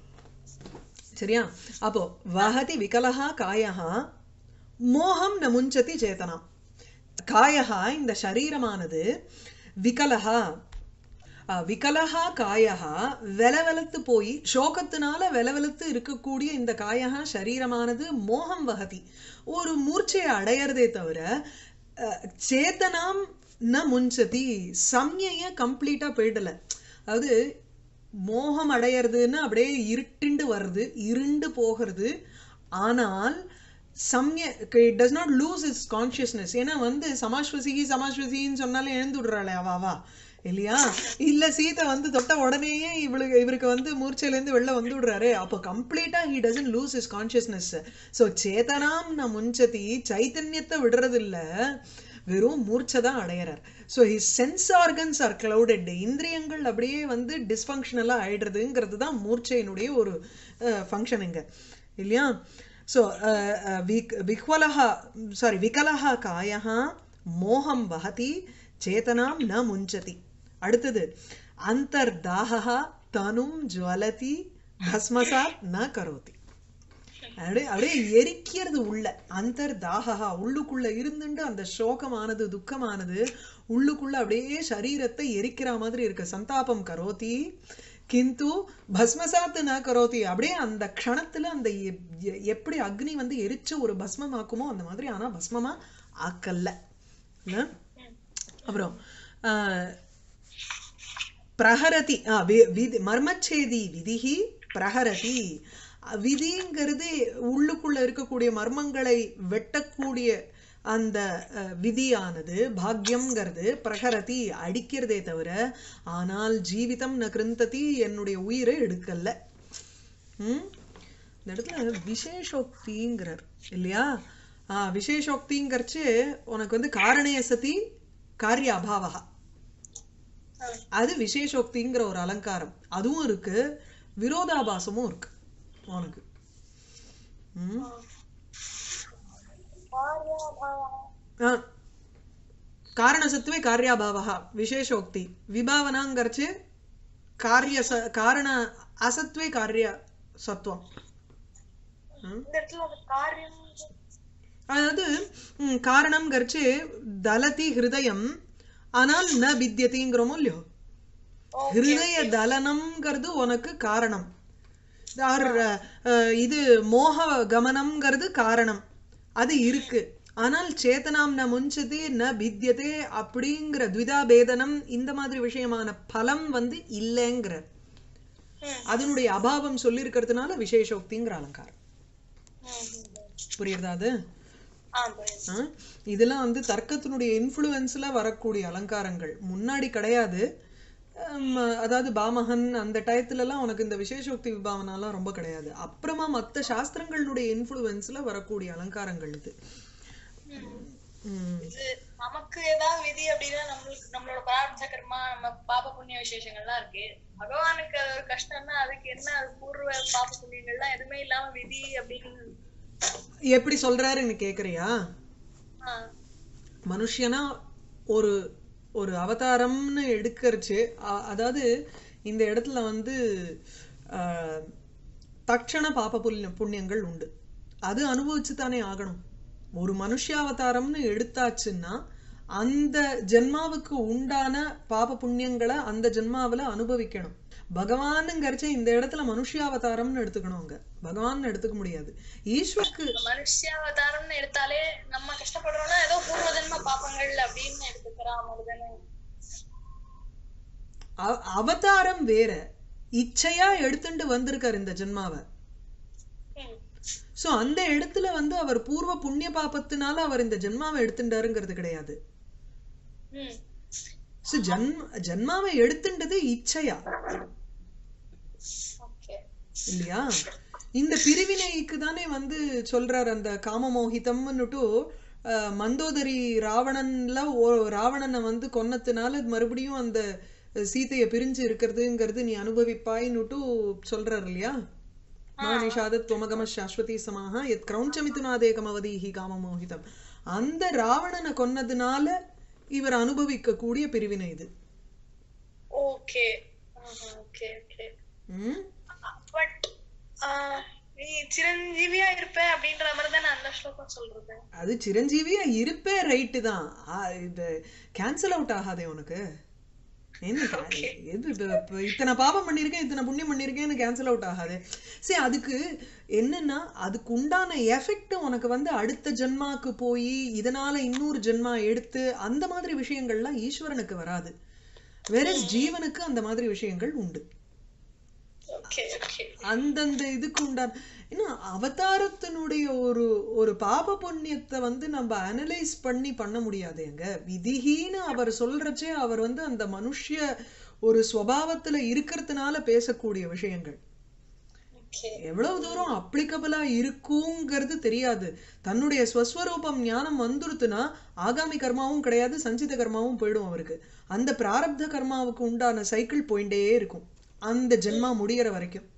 சரியா அப்போ வஹதி விகலஹா காயஹா மோகம் ந முஞ்சதி சேதனா காயஹா இந்த சரீரமானது விகலஹா அஹ், விகலஹா காயஹா வெலவெலத்து போய் சோகத்தினால வெலவெலத்து இருக்கக்கூடிய இந்த காயஹா சரீரமானது மோகம் வகதி ஒரு மூர்ச்சையை அடையறதே தவிர அஹ், சேத்தனாம் ந முஞ்சதி சம்யைய கம்ப்ளீட்டா போயிடல அதாவது மோகம் அடையறதுன்னா அப்படியே இருட்டுண்டு வருது இருண்டு போகிறது ஆனால் சம்ய it does not lose its consciousness ஏன்னா வந்து சமாஸ்வசிகி சமாஸ்வசின்னு சொன்னாலே எழுந்து விடுறாளே அவ அவா இல்லையா இல்ல சீதை வந்து தொட்ட உடனேயே இவளுக்கு இவருக்கு வந்து மூர்ச்சையிலேருந்து வெளில வந்து விடுறாரு அப்போ கம்ப்ளீட்டா he doesn't lose is consciousness so சேதனாம் ந முஞ்சதி சைத்தன்யத்தை விடுறது இல்ல வெறும் மூர்ச்சை தான் அடையறார் so his sense organs are clouded இந்திரியங்கள் அப்படியே வந்து டிஸ்ஃபங்க்ஷனலாக ஆயிடுறதுங்கிறது தான் மூர்ச்சையினுடைய ஒரு ஃபங்க்ஷனுங்க இல்லையா ஸோ விஹ்வலஹா சாரி விகலஹா காயஹா மோகம் வஹதி சேதனாம் ந முஞ்சதி அடுத்தது அந்தர்தாகா தனும் ஜுவலதி பஸ்மசாத் ந கரோதி அப்படியே அப்படியே எரிக்கிறது உள்ள அந்தர் தாகா உள்ளுக்குள்ள இருந்துட்டு அந்த சோகமானது துக்கமானது உள்ளுக்குள்ள அப்படியே சரீரத்தை எரிக்கிற மாதிரி இருக்கு சந்தாபம் கரோதி கிந்து பஸ்மசாத்து ந கரோதி அப்படியே அந்த க்ஷணத்துல அந்த எ- எ- எப்படி அக்னி வந்து எரிச்சு ஒரு பஸ்மமாக்குமோ அந்த மாதிரி ஆனா பஸ்மமா ஆக்கல்ல இல்ல? அப்புறம் ஆஹ், பிரஹரதி ஆ, வி- விதி மர்மச்சேதி விதிஹி பிரஹரதி அ, விதிங்கிறது உள்ளுக்குள்ள இருக்கக்கூடிய மர்மங்களை வெட்டக்கூடிய அந்த அ, விதியானது பாக்யம்ங்கிறது பிரகரதி அடிக்கிறதே தவிர ஆனால் ஜீவிதம் ந கிருந்ததி என்னுடைய உயிரை எடுக்கல ம் இந்த இடத்துல விசேஷோக்திங்கிறார் இல்லையா ஆ விசேஷோக்திங்கிறச்சு உனக்கு வந்து காரணய சதி காரிய அபாவகா அது விசேஷோக்திங்கிற ஒரு அலங்காரம் அதுவும் இருக்கு விரோதாபாசமும் இருக்கு உனக்கு ம் ஆ. காரணசத்துவே காரியாபாவா விசேஷோக்தி விபாவனாங்கிறச்சு காரிய ச காரண அசத்வே காரிய சத்துவம் ம். இந்த இடத்துல அந்த காரியம் அதாவது ம், காரணம்ங்கிறச்சு தலதி ஹிருதயம் ஆனால் ந பித்யதிங்கிறோமோ இல்லையோ ஹிருதய தலனம்ங்கிறது உனக்கு காரணம் ஆர், அஹ், இது மோக கமனம்ங்கிறது காரணம் அது இருக்கு ஆனால் சேத்தனாம் ந முஞ்சதி ந பித்தியதே அப்படிங்கிற த்விதா பேதனம் இந்த மாதிரி விஷயமான பலம் வந்து இல்லைங்கிறார் ம். அதனுடைய அபாவம் சொல்லியிருக்கிறதுனால விசேஷோக்திங்கிற அலங்காரம் ம், ம், ம். புரியுறதா அது ஆ புரியுது ஆ? இதெல்லாம் வந்து தர்க்கத்தினுடைய இன்ஃப்ளூயன்ஸ்ல வரக்கூடிய அலங்காரங்கள் முன்னாடி கிடையாது ஹம், அதாவது பாமகன் அந்த டயத்துல எல்லாம் உனக்கு இந்த விசேஷோக்தி விபாவனாலாம் ரொம்ப கிடையாது அப்புறமா மத்த சாஸ்திரங்களுடைய இன்ஃப்ளூயன்ஸ்ல வரக்கூடிய அலங்காரங்கள் இது ம். ம். இது நமக்கு ஏதாவது விதி அப்படின்னா நம்மளுக்கு நம்மளோட பிரார்த்த கர்மா நம்ம பாப புண்ணிய விசேஷங்கள்லாம் இருக்கு பகவானுக்கு அது ஒரு கஷ்டம்னா அதுக்கு என்ன அது பூர்வ பாப புண்ணியங்கள்லாம் எதுவுமே இல்லாம விதி அப்படின்னு எப்படி சொல்றாருன்னு கேக்குறியா ஆ, மனுஷனா ஒரு ஒரு அவதாரம்னு எடுக்கறச்சு அ- அதாவது இந்த இடத்துல வந்து ஆஹ், தட்சண பாப புண்ணிய புண்ணியங்கள் உண்டு அது அனுபவிச்சு தானே ஆகணும் ஒரு மனுஷாவதாரம்னு எடுத்தாச்சுன்னா அந்த ஜென்மாவுக்கு உண்டான பாப புண்ணியங்களை அந்த ஜென்மாவுல அனுபவிக்கணும் பகவானுங்கிறச்ச இந்த இடத்துல மனுஷாவதாரம்னு எடுத்துக்கணும் அங்க பகவான் எடுத்துக்க முடியாது ஈஸ்வருக்கு மனுஷாவதாரம்னு எடுத்தாலே நம்ம கஷ்டப்படுறோம்னா ஏதோ பூர்வ ஜென்ம பாப்பங்கள் அப்படின்னு எடுத்துக்கிறோம் அப்படிதானே அவ- அவதாரம் வேற இச்சையா எடுத்துட்டு வந்திருக்கார் இந்த ஜென்மாவை ம், சோ அந்த இடத்துல வந்து அவர் பூர்வ புண்ணிய பாபத்தினால அவர் இந்த ஜென்மாவை எடுத்துட்டாருங்கிறது கிடையாது ம். சோ ஜன்ம ஜென்மாவை எடுத்துட்டது இச்சையா ஓகே இல்லையா இந்த பிரிவினைக்கு தானே வந்து சொல்றார் அந்த காமமோகிதம்னுட்டு அஹ், மந்தோதரி ராவணன்ல ஓ- ராவணனை வந்து கொன்னதுனால மறுபடியும் அந்த சீதையை பிரிஞ்சு இருக்கிறதுங்கிறது நீ அனுபவிப்பாய்னுட்டு சொல்றார் இல்லையா மானிஷாதத் துவமகம சாஸ்வதி சமாக எத் கிரௌஞ்சமிதுனாதேகம் அவதீஹி காமமோகிதம் அந்த ராவணனை கொன்னதுனால இவர் அனுபவிக்கக்கூடிய பிரிவினை இது okay okay okay hmm but நீ சிரஞ்சீவியா இருப்ப அப்படின்ற மாதிரி தானே அந்த ஸ்லோகம் சொல்றது அது சிரஞ்சீவியா இருப்பே ரைட்டு தான் ஆ, இது கேன்சல் அவுட் ஆகாதே உனக்கு என்ன கா- எது இப்ப- இப்ப இத்தனை பாவம் பண்ணிருக்கேன் இத்தனை புண்ணியம் பண்ணிருக்கேன்னு கேன்சல் அவுட் ஆகாது சரி அதுக்கு என்னன்னா அதுக்கு உண்டான எஃபெக்ட் உனக்கு வந்து அடுத்த ஜென்மாக்கு போய் இதனால இன்னொரு ஜென்மா எடுத்து அந்த மாதிரி விஷயங்கள்லாம் ஈஸ்வரனுக்கு வராது வேற ஜீவனுக்கு அந்த மாதிரி விஷயங்கள் உண்டு ஓகே ஓகே அந்தந்த இதுக்கு உண்டான இன்னும் அவதாரத்தினுடைய ஒரு ஒரு பாப புண்ணியத்தை வந்து நம்ம அனலைஸ் பண்ணி பண்ண முடியாது எங்க விதிஹீன்னு அவர் சொல்றச்சே அவர் வந்து அந்த மனுஷ்ய ஒரு ஸ்வபாவத்துல இருக்கிறதுனால பேசக்கூடிய விஷயங்கள் ஓகே எவ்வளவு தூரம் அப்ளிகபிளா இருக்குங்கிறது தெரியாது தன்னுடைய ஸ்வஸ்வரூபம் ஞானம் வந்துருத்துனா ஆகாமி கர்மாவும் கிடையாது சஞ்சித கர்மாவும் போயிடும் அவருக்கு அந்த பிராரப்த கர்மாவுக்கு உண்டான சைக்கிள் போயிட்டே இருக்கும் அந்த ஜென்மா முடியற வரைக்கும்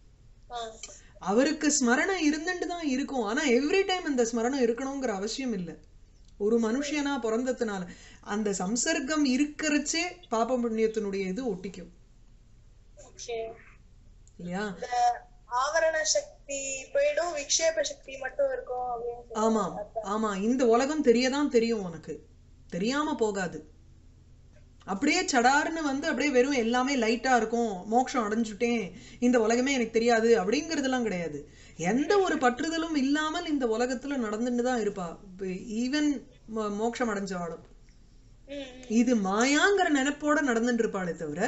அவருக்கு ஸ்மரணம் இருந்துட்டு தான் இருக்கும் ஆனா எவ்ரி டைம் அந்த ஸ்மரணம் இருக்கணுங்கிற அவசியம் இல்லை ஒரு மனுஷனா பிறந்ததுனால அந்த சம்சர்க்கம் இருக்கிறச்சே பாப புண்ணியத்தினுடைய இது ஒட்டிக்கும் ஓகே இல்லையா இந்த ஆவரண சக்தி போயிடும் விக்ஷேப சக்தி மட்டும் இருக்கும் அப்படின்னு ஆமா சொல்றாங்க. ஆமா இந்த உலகம் தெரியதான் தெரியும் உனக்கு தெரியாம போகாது அப்படியே சடார்னு வந்து அப்படியே வெறும் எல்லாமே லைட்டா இருக்கும் மோட்சம் அடைஞ்சுட்டேன் இந்த உலகமே எனக்கு தெரியாது அப்படிங்கறதெல்லாம் கிடையாது எந்த ஒரு பற்றுதலும் இல்லாமல் இந்த உலகத்துல நடந்துட்டு தான் இருப்பா ஈவன் மோட்சம் அடைஞ்சாலும் ம், ம். இது மாயாங்கிற நினைப்போட நடந்துட்டு இருப்பாளே தவிர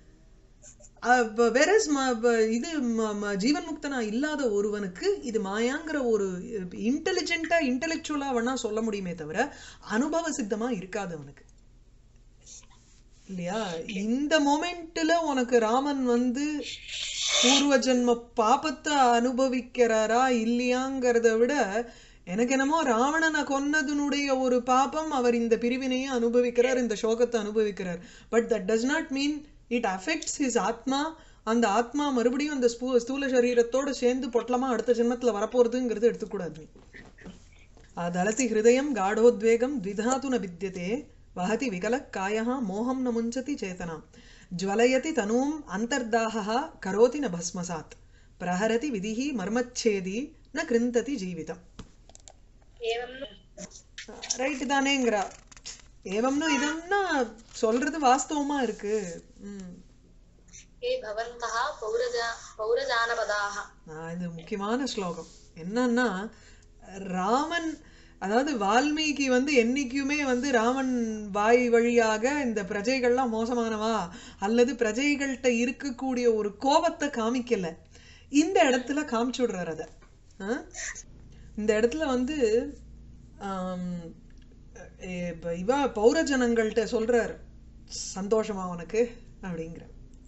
வெரஸ் இது ம- ம- ஜீவன் முக்தனா இல்லாத ஒருவனுக்கு இது மாயாங்கிற ஒரு இன்டெலிஜென்ட்டா இன்டெலெக்சுவலா வேணா சொல்ல முடியுமே தவிர அனுபவ சித்தமா இருக்காது அவனுக்கு இல்லையா இந்த மொமெண்ட்ல உனக்கு ராமன் வந்து பூர்வ ஜென்ம பாபத்தை அனுபவிக்கிறாரா இல்லையாங்கிறத விட எனக்கு என்னமோ ராவணனை கொன்னதுனுடைய ஒரு பாபம் அவர் இந்த பிரிவினையை அனுபவிக்கிறார் இந்த சோகத்தை அனுபவிக்கிறார் but that does not mean it affects his ஆத்மா அந்த ஆத்மா மறுபடியும் அந்த ஸ்பூ ஸ்தூல சரீரத்தோட சேர்ந்து பொட்டலமா அடுத்த ஜென்மத்துல வரப்போறதுங்கிறது எடுத்துக்கூடாது நீ அதலति हृदयं गाढोद्वेगं द्विधातु न विद्यते वहति विकलः कायः मोहं न मुञ्चति चेतनां ज्वलयति तनूम् अन्तर्दाहः करोति न भस्मसात् प्रहरति विधिः मर्मच्छेदी न कृन्तति जीवितम् ஏவம்னு ரைட்டு தானேங்கிறா ஏவம்னு இதம்னா சொல்றது வாஸ்தவமா இருக்கு ம் ஏ பவந்தः பௌரஜா பௌரஜானபதாः ஆ, இது முக்கியமான ஸ்லோகம் என்னன்னா ராமன் அதாவது வால்மீகி வந்து என்னைக்குமே வந்து ராமன் வாய் வழியாக இந்த பிரஜைகள்லாம் மோசமானவா அல்லது பிரஜைகள்கிட்ட இருக்கக்கூடிய ஒரு கோபத்தை காமிக்கல இந்த இடத்துல காமிச்சு விடுறாரு அதை ஆ? இந்த இடத்துல வந்து ஆம், எ- இப்ப இவ பௌரஜனங்கள்கிட்ட சொல்றார் சந்தோஷமா உனக்கு அப்படிங்கிற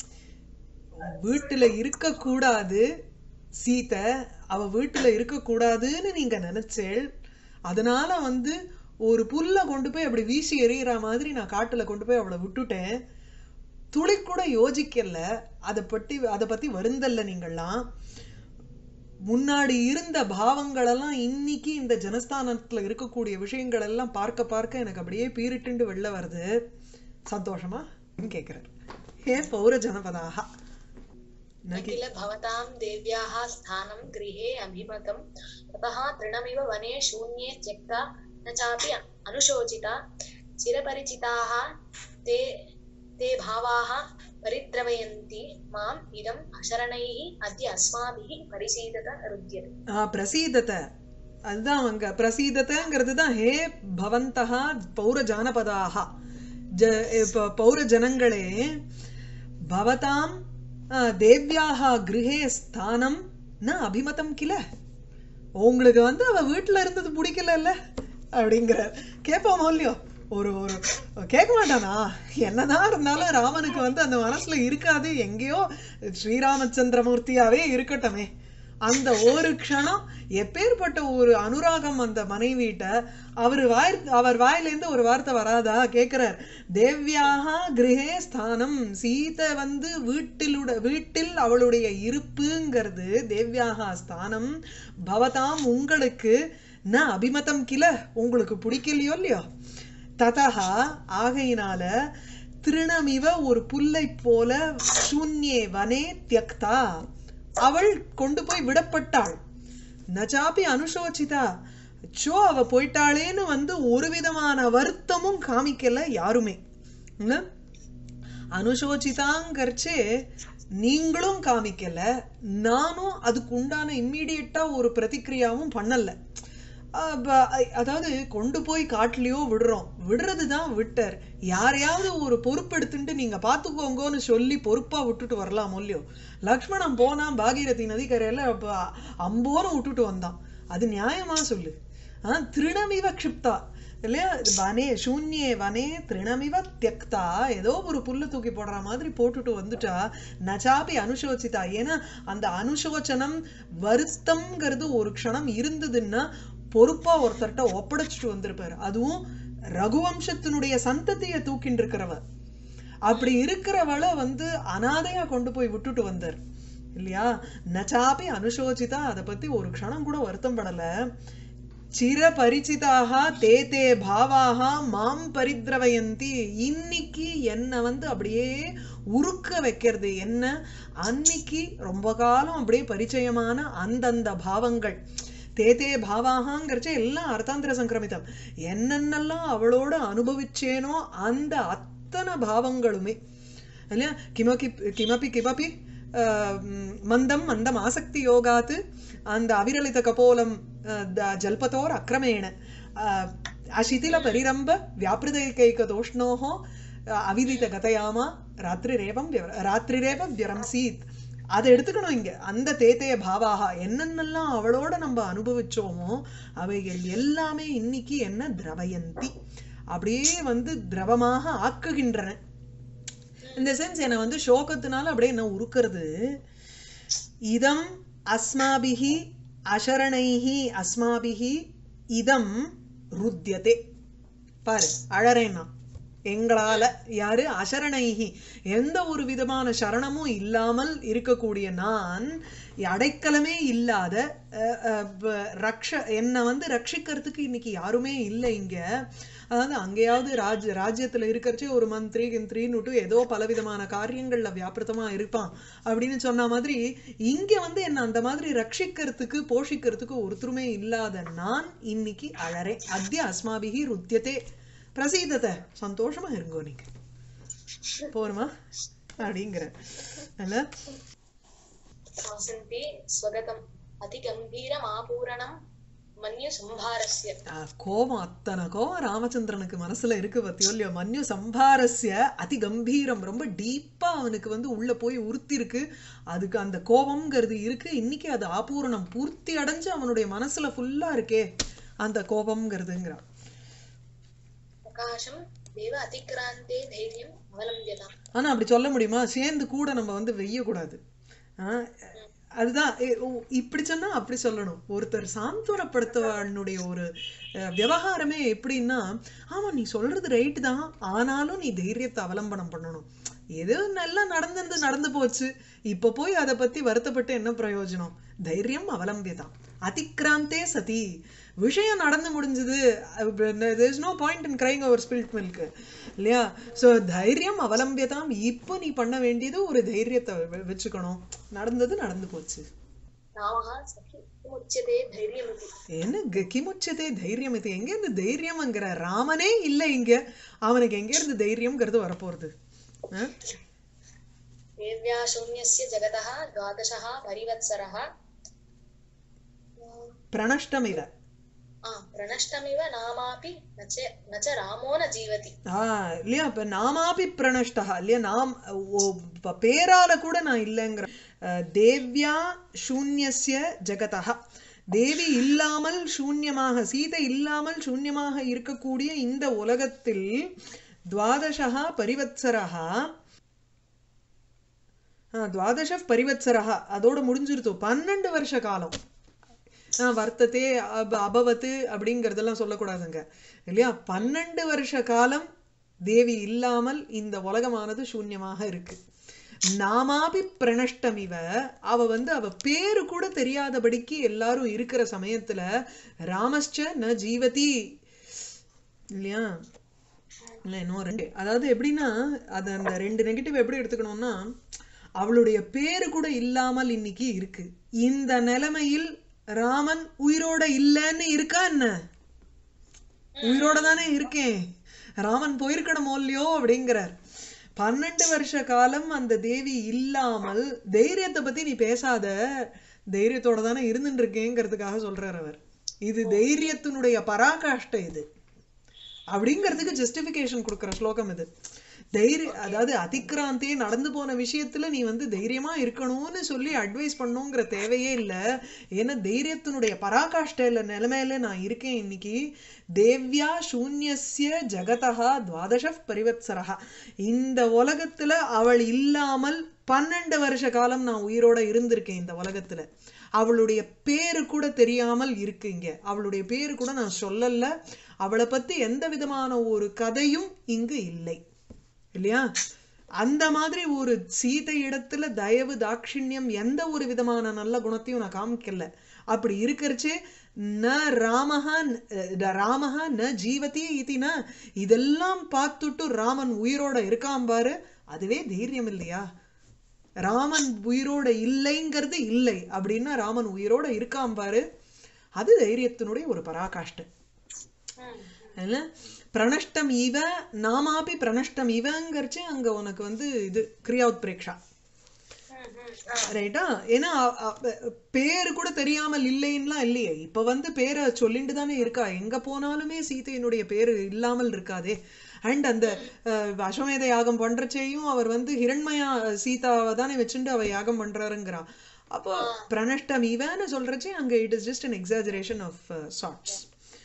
வீட்டுல இருக்கக்கூடாது சீதை அவ வீட்டுல இருக்கக்கூடாதுன்னு நீங்க நினைச்சேள் அதனால வந்து ஒரு புல்ல கொண்டு போய் அப்படி வீசி எறிகிற மாதிரி நான் காட்டுல கொண்டு போய் அவளை விட்டுட்டேன் துளி கூட யோசிக்கல அதை பற்றி அதை பத்தி வருந்தல்ல நீங்கள்லாம் முன்னாடி இருந்த பாவங்களெல்லாம் இன்னைக்கு இந்த ஜனஸ்தானத்துல இருக்கக்கூடிய விஷயங்கள் எல்லாம் பார்க்க பார்க்க எனக்கு அப்படியே பீரிட்டுண்டு வெளில வருது சந்தோஷமா கேட்கிறார் ஹே பௌர ஜனபதாக न किल भवतां देव्याः स्थानं गृहे अभिमतं ततः तृणमिव वने शून्ये त्यक्ता न चापि अनुशोचिता चिरपरिचिताः ते ते भावाः परिद्रवयन्ति माम् इदम् अशरणैः अद्य अस्माभिः परिशीदत रुद्यते ஆ, பிரசீதத அதுதான் அங்க பிரசீதத்தைங்கிறது தான் ஹே பவந்தகா பௌர ஜானபதாக ஜ இப்ப பௌர ஜனங்களே பவதாம் ஆ, தேவ்யாக கிருஹே ஸ்தானம் ந அபிமதம் கில உங்களுக்கு வந்து அவ வீட்டுல இருந்தது பிடிக்கலல்ல அப்படிங்கிற கேட்போமோ இல்லையோ ஒரு ஒரு கேட்க மாட்டானா என்னதான் இருந்தாலும் ராமனுக்கு வந்து அந்த மனசுல இருக்காது எங்கேயோ ஸ்ரீராமச்சந்திரமூர்த்தியாவே இருக்கட்டுமே அந்த ஒரு க்ஷணம் எப்பேற்பட்ட ஒரு அனுராகம் அந்த மனைவிட்ட அவர் வாய் அவர் வாயிலேருந்து ஒரு வார்த்தை வராதா கேட்கிறார் தேவ்யாக கிரகே ஸ்தானம் சீதை வந்து வீட்டிலுட வீட்டில் அவளுடைய இருப்புங்கிறது தேவ்யாக ஸ்தானம் பவதாம் உங்களுக்கு ந அபிமதம் கில உங்களுக்கு பிடிக்கலையோ இல்லையோ ததா ஆகையினால திருணமிவ ஒரு புல்லை போல சூன்யே வனே தியக்தா அவள் கொண்டு போய் விடப்பட்டாள் நஜாபி அனுசோசிதா அச்சோ அவ போயிட்டாளேன்னு வந்து ஒரு விதமான வருத்தமும் காமிக்கல யாருமே என்ன? அனுசோசிதாங்கர்ச்சே நீங்களும் காமிக்கல நானும் அதுக்கு உண்டான இம்மீடியட்டா ஒரு பிரதிக்ரியாவும் பண்ணல அஹ் ப- அதாவது கொண்டு போய் காட்டுலயோ விடுறோம் விடுறது தான் விட்டர் யாரையாவது ஒரு பொறுப்பெடுத்துட்டு நீங்க பாத்துக்கோங்கன்னு சொல்லி பொறுப்பா விட்டுட்டு வரலாம் இல்லையோ லக்ஷ்மணன் போனான் பாகீரதி நதிக்கரையில அப்ப அம்போன்னு விட்டுட்டு வந்தான் அது நியாயமா சொல்லு ஆஹ் திருணமிவ க்ஷிப்தா இல்லையா வனே சூன்யே வனே திருணமிவ தியக்தா ஏதோ ஒரு புல்லு தூக்கி போடுற மாதிரி போட்டுட்டு வந்துட்டா நச்சாபி அனுசோசிதா ஏன்னா அந்த அனுசோச்சனம் வருத்தம்ங்கிறது ஒரு க்ஷணம் இருந்ததுன்னா பொறுப்பா ஒருத்தர்ட்ட ஒப்படைச்சிட்டு வந்திருப்பாரு அதுவும் ரகுவம்சத்தினுடைய சந்ததியை தூக்கின்னு இருக்கிறவர் அப்படி இருக்கிறவளை வந்து அனாதையா கொண்டு போய் விட்டுட்டு வந்தார் இல்லையா நச்சாபி அனுசோசிதா அதை பத்தி ஒரு க்ஷணம் கூட வருத்தம் படல சிர பரிச்சிதாக தே தே பாவாக மாம் பரித்ரவயந்தி இன்னைக்கு என்னை வந்து அப்படியே உருக்க வைக்கிறது என்ன அன்னைக்கு ரொம்ப காலம் அப்படியே பரிச்சயமான அந்தந்த பாவங்கள் தே தே பாவாகங்கிறச்ச எல்லாம் அர்த்தாந்திர சங்கிரமிதம் என்னென்னலாம் அவளோட அனுபவிச்சேனோ அந்த அத்தனை பாவங்களுமே இல்லையா கிமபி கிமபி கிமபி ஆஹ் உம் மந்தம் மந்தம் ஆசக்தி யோகாத்து அந்த அவிரலித கபோலம் ஆஹ் த- ஜல்பதோர் அக்கிரமேண ஆஹ் அசிதில பரிரம்ப வியாபிருதைகைக தோஷ்ணோஹோ ஆஹ் அவிதித கதையாமா ராத்திரிரேவம் விவர- ராத்திரிரேவ வியரம்சீத் அதை எடுத்துக்கணும் இங்க அந்த தேத்தைய பாவாக என்னென்னலாம் அவளோட நம்ம அனுபவிச்சோமோ அவைகள் எல்லாமே இன்னைக்கு என்ன திரவயந்தி அப்படியே வந்து திரவமாக ஆக்குகின்றன இந்த சென்ஸ் என்னை வந்து சோகத்தினால அப்படியே என்ன உருக்கிறது இதம் அஸ்மாபிஹி அசரணைஹி அஸ்மாபிஹி இதம் ருத்தியதே பாரு அழறேன்னா எங்களால யாரு அசரணைஹி எந்த ஒரு விதமான சரணமும் இல்லாமல் இருக்கக்கூடிய நான் அடைக்கலமே இல்லாத அஹ், அஹ், ப- ரக்ஷ என்னை வந்து ரட்சிக்கிறதுக்கு இன்னைக்கு யாருமே இல்லை இங்க அதாவது அங்கேயாவது ராஜ் ராஜ்யத்துல இருக்கிறச்சே ஒரு மந்திரி கிந்திரின்னுட்டு ஏதோ பலவிதமான காரியங்கள்ல வியாபிரதமா இருப்பான் அப்படின்னு சொன்ன மாதிரி இங்க வந்து என்ன அந்த மாதிரி ரட்சிக்கிறதுக்கு போஷிக்கிறதுக்கு ஒருத்தருமே இல்லாத நான் இன்னைக்கு அழறேன் அத்திய அஸ்மாபிகி ருத்தியதே பிரசீதத்தை சந்தோஷமா இருங்கோ நீங்க போருமா அப்படிங்கிற அல்ல वासन्ते स्वगतम् अतिगम्भीरमापूरणम् மன்ய சம்ஹாரஸ்ய ஆஹ் கோபம் அத்தனை கோபம் ராமச்சந்திரனுக்கு மனசுல இருக்கு பத்தியோ இல்லையோ மன்யு சம்பாரஸ்ய அதி கம்பீரம் ரொம்ப டீப்பா அவனுக்கு வந்து உள்ள போய் உறுத்தி இருக்கு அதுக்கு அந்த கோபம்ங்கிறது இருக்கு இன்னைக்கு அது ஆபூரணம் பூர்த்தி அடைஞ்சு அவனுடைய மனசுல ஃபுல்லா இருக்கே அந்த கோபம்ங்கிறதுங்கிறான் பிரகாசம் தேவ அதிக்ராந்தே தைரியம் அவலம்பியதாம் ஆனா அப்படி சொல்ல முடியுமா சேர்ந்து கூட நம்ம வந்து வெய்யக்கூடாது ஆஹ் அதுதான் ஏ- ஓ, இப்படி சொன்னா அப்படி சொல்லணும் ஒருத்தர் சாந்தோரப்படுத்துவனுடைய ஒரு அஹ், விவகாரமே எப்படின்னா ஆமா நீ சொல்றது ரைட்டு தான் ஆனாலும் நீ தைரியத்தை அவலம்பனம் பண்ணணும் ஏதோ நல்லா நடந்தது நடந்து போச்சு இப்ப போய் அதை பத்தி வருத்தப்பட்டு என்ன பிரயோஜனம் தைரியம் அவலம்பியதான் அதிக்ராந்தே சதி விஷயம் நடந்து முடிஞ்சது there's no point in crying over spilt milk இல்லையா ஸோ தைரியம் அவலம்பியதாம் இப்போ நீ பண்ண வேண்டியது ஒரு தைரியத்தை வெ- வச்சுக்கணும் நடந்தது நடந்து போச்சு ராமஹா சகி முச்சதே தைரியம் இது என்ன க- கிமுச்சதே தைரியம் இது எங்கேருந்து தைரியம்ங்கிற ராமனே இல்லை இங்க அவனுக்கு எங்கேருந்து தைரியம்ங்கிறது வரப்போறது ஆ? தேவ்யா சூன்யஸ்ய ஜகதः द्वादशः परिवत्सरः பிரணஷ்டம் இவ ஆ பிரணஷ்டமிவ நாமாபி நச்ச நச்ச ராமோ ந ஜீவதி ஆ இல்லையா இப்ப நாமாபி பிரணஷ்டா இல்லையா நாம் ஓ, ப- பேரால கூட நான் இல்லைங்கிற அஹ், தேவ்யா சூன்யஸ்ய ஜெகதா தேவி இல்லாமல் சூன்யமாக சீதை இல்லாமல் சூன்யமாக இருக்கக்கூடிய இந்த உலகத்தில் துவாதசா பரிவத்சரா துவாதச பரிவத்சரா அதோட முடிஞ்சிருத்தோ பன்னெண்டு வருஷ காலம் ஆஹ் வர்த்தத்தே அப அபவத்து அப்படிங்கறதெல்லாம் சொல்லக்கூடாதுங்க இல்லையா பன்னெண்டு வருஷ காலம் தேவி இல்லாமல் இந்த உலகமானது சூன்யமாக இருக்கு நாமாபி பிரணஷ்டமிவ அவ வந்து அவ பேரு கூட தெரியாதபடிக்கு எல்லாரும் இருக்கிற சமயத்துல ராமஸ்ச ந ஜீவதி இல்லையா இல்ல இன்னும் ரெண்டு அதாவது எப்படின்னா அது அந்த ரெண்டு நெகட்டிவ் எப்படி எடுத்துக்கணும்னா அவளுடைய பேரு கூட இல்லாமல் இன்னைக்கு இருக்கு இந்த நிலைமையில் ராமன் உயிரோட இல்லைன்னு இருக்கா என்ன உயிரோட தானே இருக்கேன் ராமன் போயிருக்கணுமோ இல்லையோ அப்படிங்கிறார் பன்னெண்டு வருஷ காலம் அந்த தேவி இல்லாமல் தைரியத்தை பத்தி நீ பேசாத தைரியத்தோட தானே இருந்துட்டு இருக்கேங்கிறதுக்காக சொல்றார் அவர் இது தைரியத்தினுடைய பராகாஷ்டை இது அப்படிங்கிறதுக்கு ஜஸ்டிஃபிகேஷன் கொடுக்குற ஸ்லோகம் இது தைரிய அதாவது அதிக்ராந்தே நடந்து போன விஷயத்துல நீ வந்து தைரியமா இருக்கணும்னு சொல்லி அட்வைஸ் பண்ணுங்கிற தேவையே இல்லை ஏன்னா தைரியத்தினுடைய பராகாஷ்டையில நிலைமையில நான் இருக்கேன் இன்னைக்கு தேவ்யா சூன்யஸ்ய ஜகதா துவாதச பரிவத்சரா இந்த உலகத்துல அவள் இல்லாமல் பன்னெண்டு வருஷ காலம் நான் உயிரோட இருந்திருக்கேன் இந்த உலகத்துல அவளுடைய பேரு கூட தெரியாமல் இருக்கு இங்க அவளுடைய பேரு கூட நான் சொல்லல அவளை பத்தி எந்த விதமான ஒரு கதையும் இங்கு இல்லை இல்லையா அந்த மாதிரி ஒரு சீதை இடத்துல தயவு தாட்சிணியம் எந்த ஒரு விதமான நல்ல குணத்தையும் நான் காமிக்கல அப்படி இருக்கிறச்சே ந ராமஹா ந- ராமஹா ந ஜீவதி இது ந இதெல்லாம் பார்த்துட்டு ராமன் உயிரோட இருக்கான் பாரு அதுவே தைரியம் இல்லையா ராமன் உயிரோட இல்லைங்கிறது இல்லை அப்படின்னா ராமன் உயிரோட இருக்கான் பாரு அது தைரியத்தினுடைய ஒரு பராகாஷ்டை ம். இல்ல பிரணஷ்டம் இவ நாமாபி பிரணஷ்டம் இவங்கிறச்சு அங்க உனக்கு வந்து இது கிரியாவுத்பிரேக்ஷா ம், ம். ஆ. ரைட்டா ஏன்னா அ- அ- பேரு கூட தெரியாமல் இல்லைன்னுலாம் இல்லையே இப்ப வந்து பேரை சொல்லிட்டு தானே இருக்கா எங்க போனாலுமே சீதையினுடைய பேரு இல்லாமல் இருக்காதே அண்ட் அந்த அஹ், அஸ்வமேத யாகம் பண்றச்சேயும் அவர் வந்து ஹிரண்மயா சீதாவை தானே வச்சுட்டு அவ யாகம் பண்றாருங்கிறா அப்போ பிரணஷ்டம் இவன்னு சொல்றச்சே அங்க it is just an exaggeration of sorts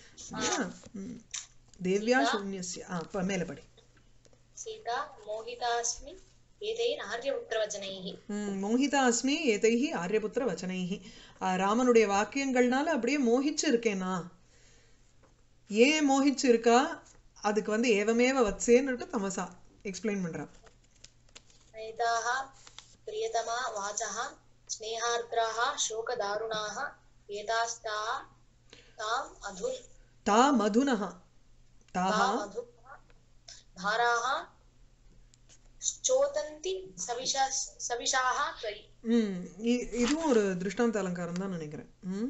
தேவ்யா சூன்யஸ்ய ஆ இப்ப மேல படி சீதா மோகிதாஸ்மி ஏதைர் ஆர்யபுத்திரவச்சனைः ம், மோகிதா அஸ்மி ஏதைஹி ஆரியபுத்திர வச்சனைஹி ஆ, ராமனுடைய வாக்கியங்கள்னால அப்படியே மோகிச்சு இருக்கேனா ஏன் மோகிச்சு இருக்கா அதுக்கு வந்து ஏவமேவ வத்சேன்னு தமசா எக்ஸ்பிளைன் பண்றா एताः प्रियतमा वाचः स्नेहार्द्राः शोकदारुणाः एतास्ताः ताम् अधु தா மதுனஹா தாஹா ताम् अधु धाराः चोतन्ति सविशा सविशाः त्वयि ம் இ- இதுவும் ஒரு திருஷ்டாந்த அலங்காரம் தான் நினைக்கிறேன் ம்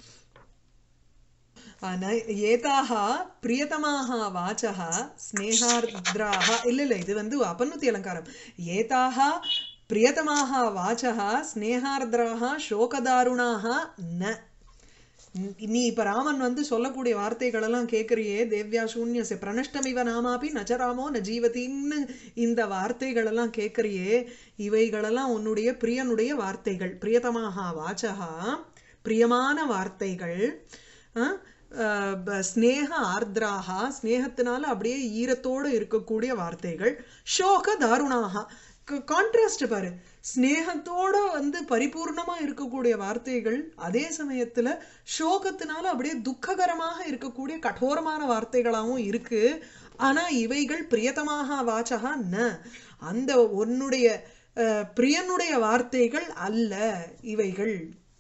ஆ, ந- ஏதாக பிரியதமாக வாச்சக ஸ்னேகார்திராக இல்ல இல்ல இது வந்து அபநுத்தி அலங்காரம் ஏதாக பிரியதமாக வாச்சக ஸ்னேகார்திராக சோகதாருணாக ந ந- நீ இப்ப ராமன் வந்து சொல்லக்கூடிய வார்த்தைகள் எல்லாம் கேட்கறியே தேவ்யா சூன்யசே பிரணஷ்டமிவ நாமாபி நச்சராமோ ந ஜீவதின்னு இந்த வார்த்தைகள் எல்லாம் கேட்கறியே இவைகளெல்லாம் உன்னுடைய பிரியனுடைய வார்த்தைகள் பிரியதமாக வாச்சகா பிரியமான வார்த்தைகள் அஹ், அஹ், ப- ஸ்நேக ஆர்திராகா ஸ்நேகத்தினால அப்படியே ஈரத்தோடு இருக்கக்கூடிய வார்த்தைகள் சோக தாருணாகா கான்ட்ராஸ்ட் பாரு ஸ்நேகத்தோட வந்து பரிபூர்ணமா இருக்கக்கூடிய வார்த்தைகள் அதே சமயத்துல சோகத்தினால அப்படியே துக்ககரமாக இருக்கக்கூடிய கठोरமான வார்த்தைகளாகவும் இருக்கு ஆனா இவைகள் பிரியதமாக வாச்சகா ந அந்த உன்னுடைய அஹ், பிரியனுடைய வார்த்தைகள் அல்ல இவைகள்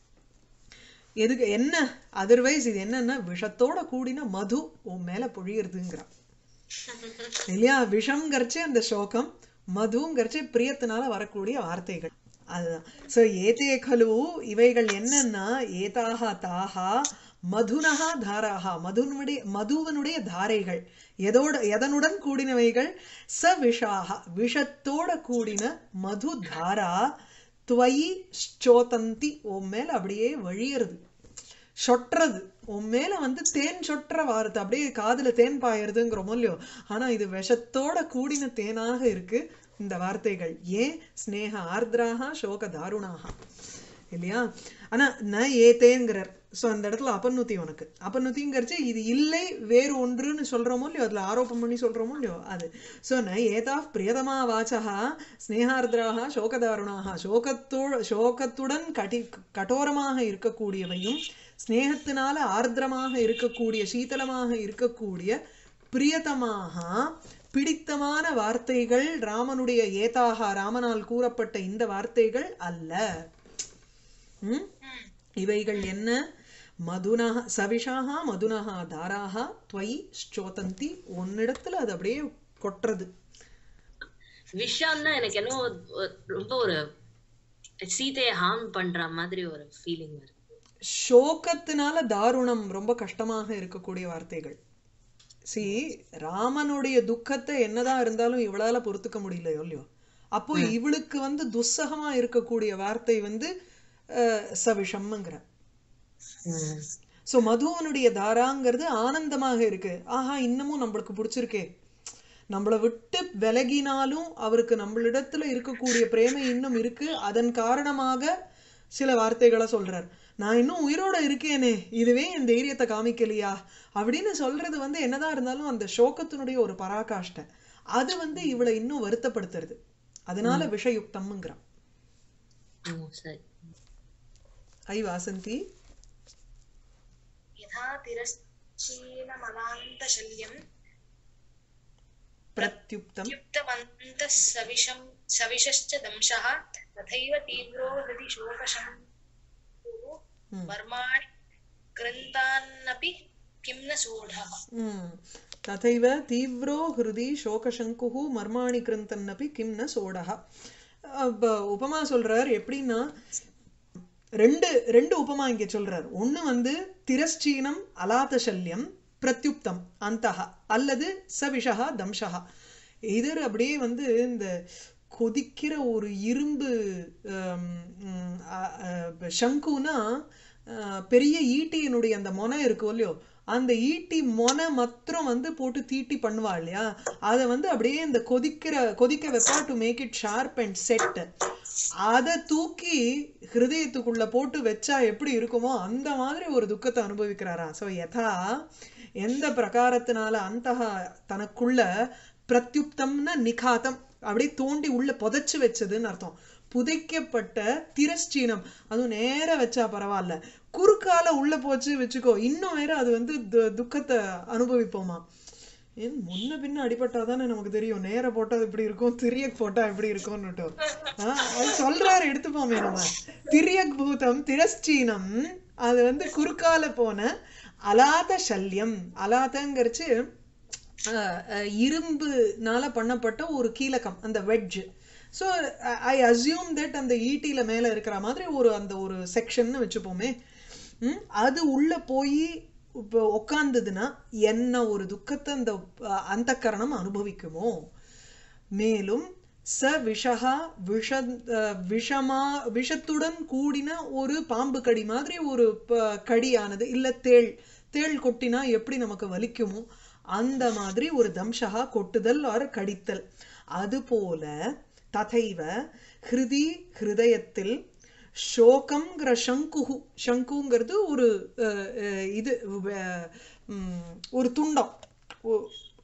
எதுக்கு என்ன அதர்வைஸ் இது என்னன்னா விஷத்தோட கூடின மது உன் மேல பொழியறதுங்கிறான் இல்லையா விஷம்ங்கிறச்சே அந்த சோகம் மதுங்கிறச்சே பிரியத்தினால வரக்கூடிய வார்த்தைகள் அதுதான் சோ ஏதே கலு இவைகள் என்னன்னா ஏதாக தாகா மதுனகா தாராகா மதுனுடைய மதுவனுடைய தாரைகள் எதோட எதனுடன் கூடினவைகள் ச விஷாக விஷத்தோட கூடின மது தாரா துவயி ஸ்சோதந்தி உன் மேல அப்படியே வழியறது சொட்டுறது உன் மேல வந்து தேன் சொட்டுற வார்த்தை அப்படியே காதுல தேன் பாயறதுங்கிறோமோ இல்லையோ ஆனா இது விஷத்தோட கூடின தேனாக இருக்கு இந்த வார்த்தைகள் ஏன் ஸ்னேக ஆர்திராக சோக தாருணாக இல்லையா ஆனா ந ஏத்தேங்கிறார் சோ அந்த இடத்துல அபநுத்தி உனக்கு அபநுத்திங்கிறச்சு இது இல்லை வேறு ஒன்றுன்னு சொல்றோமோ இல்லையோ அதுல ஆரோப்பம் பண்ணி சொல்றோமோ இல்லையோ அது சோ ந ஏதா பிரியதமா வாச்சகா ஸ்னேகார்திராக சோகதாருணாக சோகத்தோட சோகத்துடன் கடி கடோரமாக இருக்கக்கூடியவையும் ஸ்நேகத்தினால ஆர்திரமாக இருக்கக்கூடிய சீதளமாக இருக்கக்கூடிய பிரியதமாக பிடித்தமான வார்த்தைகள் ராமனுடைய ஏதாக ராமனால் கூறப்பட்ட இந்த வார்த்தைகள் அல்ல ம்? இவைகள் என்ன மதுனஹ சவிஷாக மதுனஹா தாராக துவயி ஸ்சோதந்தி உன்னிடத்துல அது அப்படியே கொட்டுறது விஷம்னா எனக்கு என்னவோ ஒரு- ரொம்ப ஒரு சீதையை ஹார்ம் பண்ற மாதிரி ஒரு ஃபீலிங் வருது சோகத்தினால தாருணம் ரொம்ப கஷ்டமாக இருக்கக்கூடிய வார்த்தைகள் சி ராமனுடைய துக்கத்தை என்னதான் இருந்தாலும் இவளால பொறுத்துக்க முடியலையோ இல்லையோ அப்போ இவளுக்கு வந்து துஸ்ஸகமா இருக்கக்கூடிய வார்த்தை வந்து அஹ், சவிஷம்ங்கிற சோ மதுவனுடைய தாராங்கிறது ஆனந்தமாக இருக்கு ஆஹா இன்னமும் நம்மளுக்கு பிடிச்சிருக்கே நம்மளை விட்டு விலகினாலும் அவருக்கு நம்மளிடத்துல இருக்கக்கூடிய பிரேமை இன்னும் இருக்கு அதன் காரணமாக சில வார்த்தைகளை சொல்றார் நான் இன்னும் உயிரோட இருக்கேனே இதுவே என் தைரியத்தை காமிக்கலையா அப்படின்னு சொல்றது வந்து என்னதான் இருந்தாலும் அந்த சோகத்தினுடைய ஒரு பராகாஷ்டை அது வந்து இவளை இன்னும் வருத்தப்படுத்துறது அதனால விஷயுக்தம்ங்கிறான் ஓ, சரி ஐ வாசந்தி यथा तिरश्चीनमलान्तशल्यम् பிரத்யுக்தம் युक्तमन्तः सविशं सविशश्च दंशः तथैव तीव्रो हृदि शोकशं मर्माणि कृन्तान्नपि किं न सोढः ம். तथैव तीव्रो हृदि शोकशङ्कुः மர்மாணி கிருந்தன்னபி கிம் ந சோடஹ அப்ப உபமா சொல்றார் எப்படின்னா ரெண்டு ரெண்டு உபமா இங்க சொல்றார் ஒண்ணு வந்து திரஸ்சீனம் அலாதசல்யம் பிரத்யுப்தம் அந்தஹ அல்லது சவிஷா தம்ஷஹா இதர் அப்படியே வந்து இந்த கொதிக்கிற ஒரு இரும்பு ஹம், ம், அ- அ- சங்குனா அஹ், பெரிய ஈட்டியினுடைய அந்த மொனை இருக்கும் இல்லையோ அந்த ஈட்டி மொனை மாத்திரம் வந்து போட்டு தீட்டி பண்ணுவா இல்லையா அதை வந்து அப்படியே இந்த கொதிக்கிற கொதிக்க வைப்பா to make it sharp and set அதை தூக்கி ஹிருதயத்துக்குள்ள போட்டு வச்சா எப்படி இருக்குமோ அந்த மாதிரி ஒரு துக்கத்தை அனுபவிக்கிறாரா சோ யதா எந்த பிரகாரத்தினால அந்த தனக்குள்ள பிரத்யுப்தம்னா நிகாதம் அப்படியே தோண்டி உள்ள புதைச்சு வச்சதுன்னு அர்த்தம் புதைக்கப்பட்ட திரஸ்சீனம் அதுவும் நேரா வச்சா பரவாயில்ல குறுக்கால உள்ள போச்சு வச்சுக்கோ இன்னும் வேற அது வந்து து- துக்கத்தை அனுபவிப்போமா ஏன் முன்ன பின்ன அடிபட்டாதானே நமக்கு தெரியும் நேர போட்டா எப்படி இருக்கும் திரியக் போட்டா எப்படி இருக்கும்னுட்டு ஆஹ் அது சொல்றாரு எடுத்துப்போமே நம்ம திரியக் பூதம் திரஸ்சீனம் அது வந்து குறுக்கால போன அலாத சல்யம் அலாதங்கிறச்சு அஹ், அஹ், இரும்புனால பண்ணப்பட்ட ஒரு கீலகம் அந்த wedge so I assume that அந்த ஈட்டியில மேல இருக்கிற மாதிரி ஒரு அந்த ஒரு செக்ஷன்னு வச்சுப்போமே ம், அது உள்ள போய் இப்போ உக்காந்ததுன்னா என்ன ஒரு துக்கத்தை அந்த அந்த கரணம் அனுபவிக்குமோ மேலும் ச விஷஹா விஷ அஹ், விஷமா விஷத்துடன் கூடின ஒரு பாம்பு கடி மாதிரி ஒரு ப- கடியானது இல்ல தேள் தேள் கொட்டினா எப்படி நமக்கு வலிக்குமோ அந்த மாதிரி ஒரு தம்ஷகா கொட்டுதல் ஆர் கடித்தல் அதுபோல ததைவ ஹிருதி ஹிருதயத்தில் ஷோகம்ங்கிற சங்குஹு சங்குங்கிறது ஒரு அஹ், அஹ், இது அஹ், உம், ஒரு துண்டம் ஒ-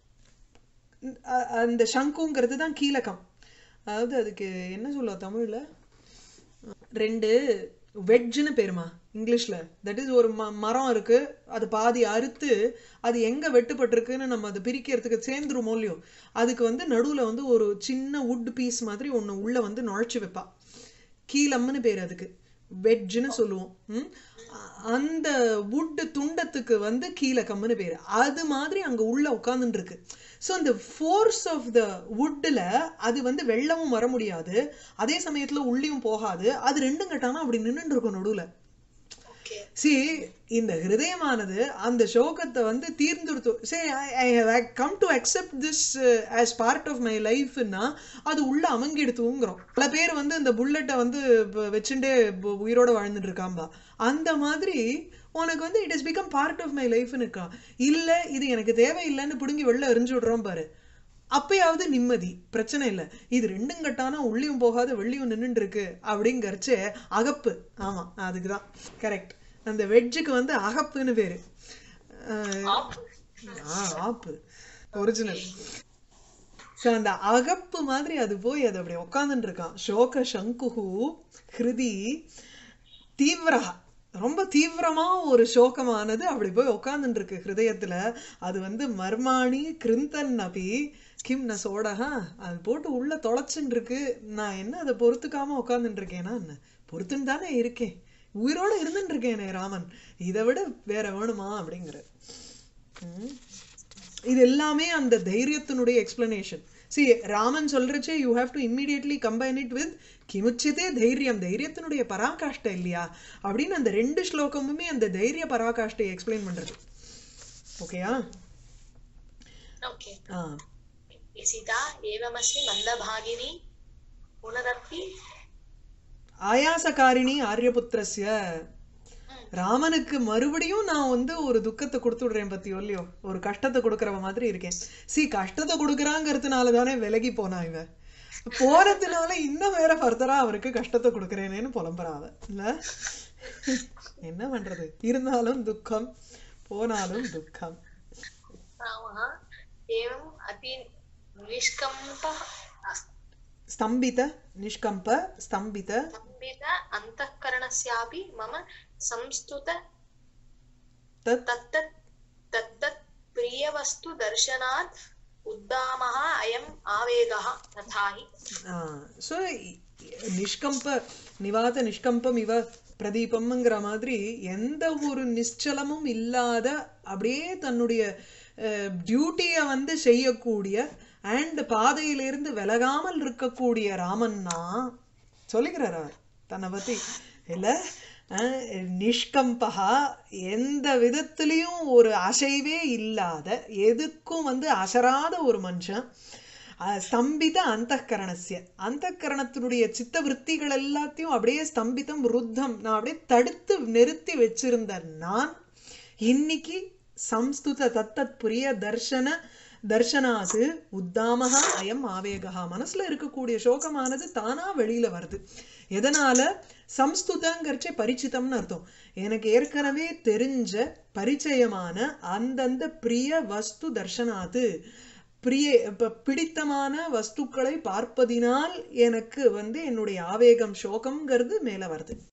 அ- அந்த சங்குங்கிறது தான் கீலகம் அதாவது அதுக்கு என்ன சொல்லுவா தமிழ்ல ரெண்டு வெட்ஜ்னு பேருமா இங்கிலீஷ்ல தட் இஸ் ஒரு ம மரம் இருக்கு அது பாதி அறுத்து அது எங்க வெட்டுப்பட்டிருக்குன்னு நம்ம அதை பிரிக்கிறதுக்கு சேர்ந்துரும் மூலியம் அதுக்கு வந்து நடுவுல வந்து ஒரு சின்ன வுட் பீஸ் மாதிரி ஒண்ணு உள்ள வந்து நுழைச்சு வைப்பா கீலம்னு பேர் அதுக்கு வெட்ஜ்னு சொல்லுவோம் ம்? அ- அந்த வுட் துண்டத்துக்கு வந்து கீலகம்னு பேர் அது மாதிரி அங்க உள்ள உட்கார்ந்துட்டு இருக்கு ஸோ அந்த ஃபோர்ஸ் ஆஃப் த வுட்டில் அது வந்து வெள்ளமும் வர முடியாது அதே சமயத்துல உள்ளியும் போகாது அது ரெண்டும் கட்டானா அப்படி நின்னுட்டு இருக்கும் நடுவுல ஓகே see இந்த ஹிருதயமானது அந்த சோகத்தை வந்து தீர்ந்துடுத்து சரி I have come to accept this as part of my லைஃப்னா அது உள்ள அமங்கிடுத்துங்கிறோம் பல பேர் வந்து இந்த புல்லட்டை வந்து வ- வச்சுட்டே பு- உயிரோட வாழ்ந்துட்டு இருக்காம்பா அந்த மாதிரி உனக்கு வந்து it is become part of my லைஃப்னு இருக்கா இல்ல இது எனக்கு தேவையில்லைன்னு பிடுங்கி வெளில எரிஞ்சு விடுறோம் பாரு அப்பயாவது நிம்மதி பிரச்சனை இல்லை இது ரெண்டும் கட்டானா உள்ளியும் போகாது வெள்ளியும் நின்னுட்டு இருக்கு அப்படிங்கறச்சு அகப்பு ஆமா அதுக்குதான் கரெக்ட் அந்த வெஜ்ஜுக்கு வந்து அகப்புன்னு பேரு அஹ், ஆ, ஆப்பு ஒரிஜினல் ஸோ அந்த அகப்பு மாதிரி அது போய் அது அப்படி உட்காந்துட்டு இருக்கான் சோக சங்குஹு ஹிருதி தீவிரா ரொம்ப தீவிரமா ஒரு சோகமானது அப்படி போய் உட்காந்துட்டு இருக்கு ஹிருதயத்துல அது வந்து மர்மாணி கிருந்தன் அபி கிம் ந சோடகா அது போட்டு உள்ள தொலைச்சுட்டு இருக்கு நான் என்ன அதை பொறுத்துக்காம உட்காந்துட்டு இருக்கேனா என்ன பொறுத்துன்னு தானே இருக்கேன் உயிரோட இருந்துட்டு இருக்கேனே ராமன் இதை விட வேற வேணுமா அப்படிங்கிற ம். இது எல்லாமே அந்த தைரியத்தினுடைய எக்ஸ்பிளனேஷன் see ராமன் சொல்றச்சே you have to immediately combine it with கிமுச்சிதே தைரியம் தைரியத்தினுடைய பராகாஷ்டை இல்லையா அப்படின்னு அந்த ரெண்டு ஸ்லோகமுமே அந்த தைரிய பராகாஷ்டை எக்ஸ்பிளைன் பண்றது ஓகேயா ஓகே ஆ सीता एवमस्मि मन्दभागिनी पुनरपि ஆயாசகாரிணி ஆரியபுத்திரஸ்ய ராமனுக்கு மறுபடியும் நான் வந்து ஒரு துக்கத்தை கொடுத்து விடுறேன் பத்தியோ இல்லையோ ஒரு கஷ்டத்தை கொடுக்கறவ மாதிரி இருக்கேன் சி கஷ்டத்தை கொடுக்கறாங்கிறதுனால தானே விலகி போனா இவ போறதுனால இன்னும் வேற ஃபர்தரா அவருக்கு கஷ்டத்தை கொடுக்கறேனேன்னு புலம்புறா அவ இல்ல என்ன பண்றது இருந்தாலும் துக்கம் போனாலும் துக்கம் रामः एवम् अति निष्कम्पः ஸ்தம்பித நிஷ்கம்ப ஸ்தம்பித स्तम्भित अन्तःकरणस्यापि मम संस्तुत தத் तत्तत् तत्तत् प्रियवस्तु दर्शनात् उद्दामः अयम् आवेगः तथा हि ஸோ நிஷ்கம்ப நிவாத நிஷ்கம்பம் இவ பிரதீபம்ங்கிற மாதிரி எந்த ஒரு நிశ్చலமும் இல்லாத அப்படியே தன்னுடைய டியூட்டியை வந்து செய்யக்கூடிய அண்ட் பாதையிலிருந்து விலகாமல் இருக்கக்கூடிய ராமன்னா சொல்லிக்கிறார் அவர் தன்னை பத்தி இல்ல அஹ், நிஷ்கம்பகா எந்த விதத்திலையும் ஒரு அசைவே இல்லாத எதுக்கும் வந்து அசராத ஒரு மனுஷன் அஹ், ஸ்தம்பித அந்தகரணசிய அந்தகரணத்தினுடைய சித்த விற்த்திகள் எல்லாத்தையும் அப்படியே ஸ்தம்பிதம் ருத்தம் நான் அப்படியே தடுத்து நிறுத்தி வச்சிருந்த நான் இன்னைக்கு சம்ஸ்துத தத்தத் புரிய தர்ஷன தர்ஷனாது உத்தாமகா அயம் ஆவேகா மனசுல இருக்கக்கூடிய சோகமானது தானா வெளியில வருது எதனால சம்ஸ்துதங்கிறச்சே பரிச்சிதம்னு அர்த்தம் எனக்கு ஏற்கனவே தெரிஞ்ச பரிச்சயமான அந்தந்த பிரிய வஸ்து தர்ஷனாது பிரிய இப்ப பிடித்தமான வஸ்துக்களை பார்ப்பதினால் எனக்கு வந்து என்னுடைய ஆவேகம் சோகம்ங்கிறது மேல வருது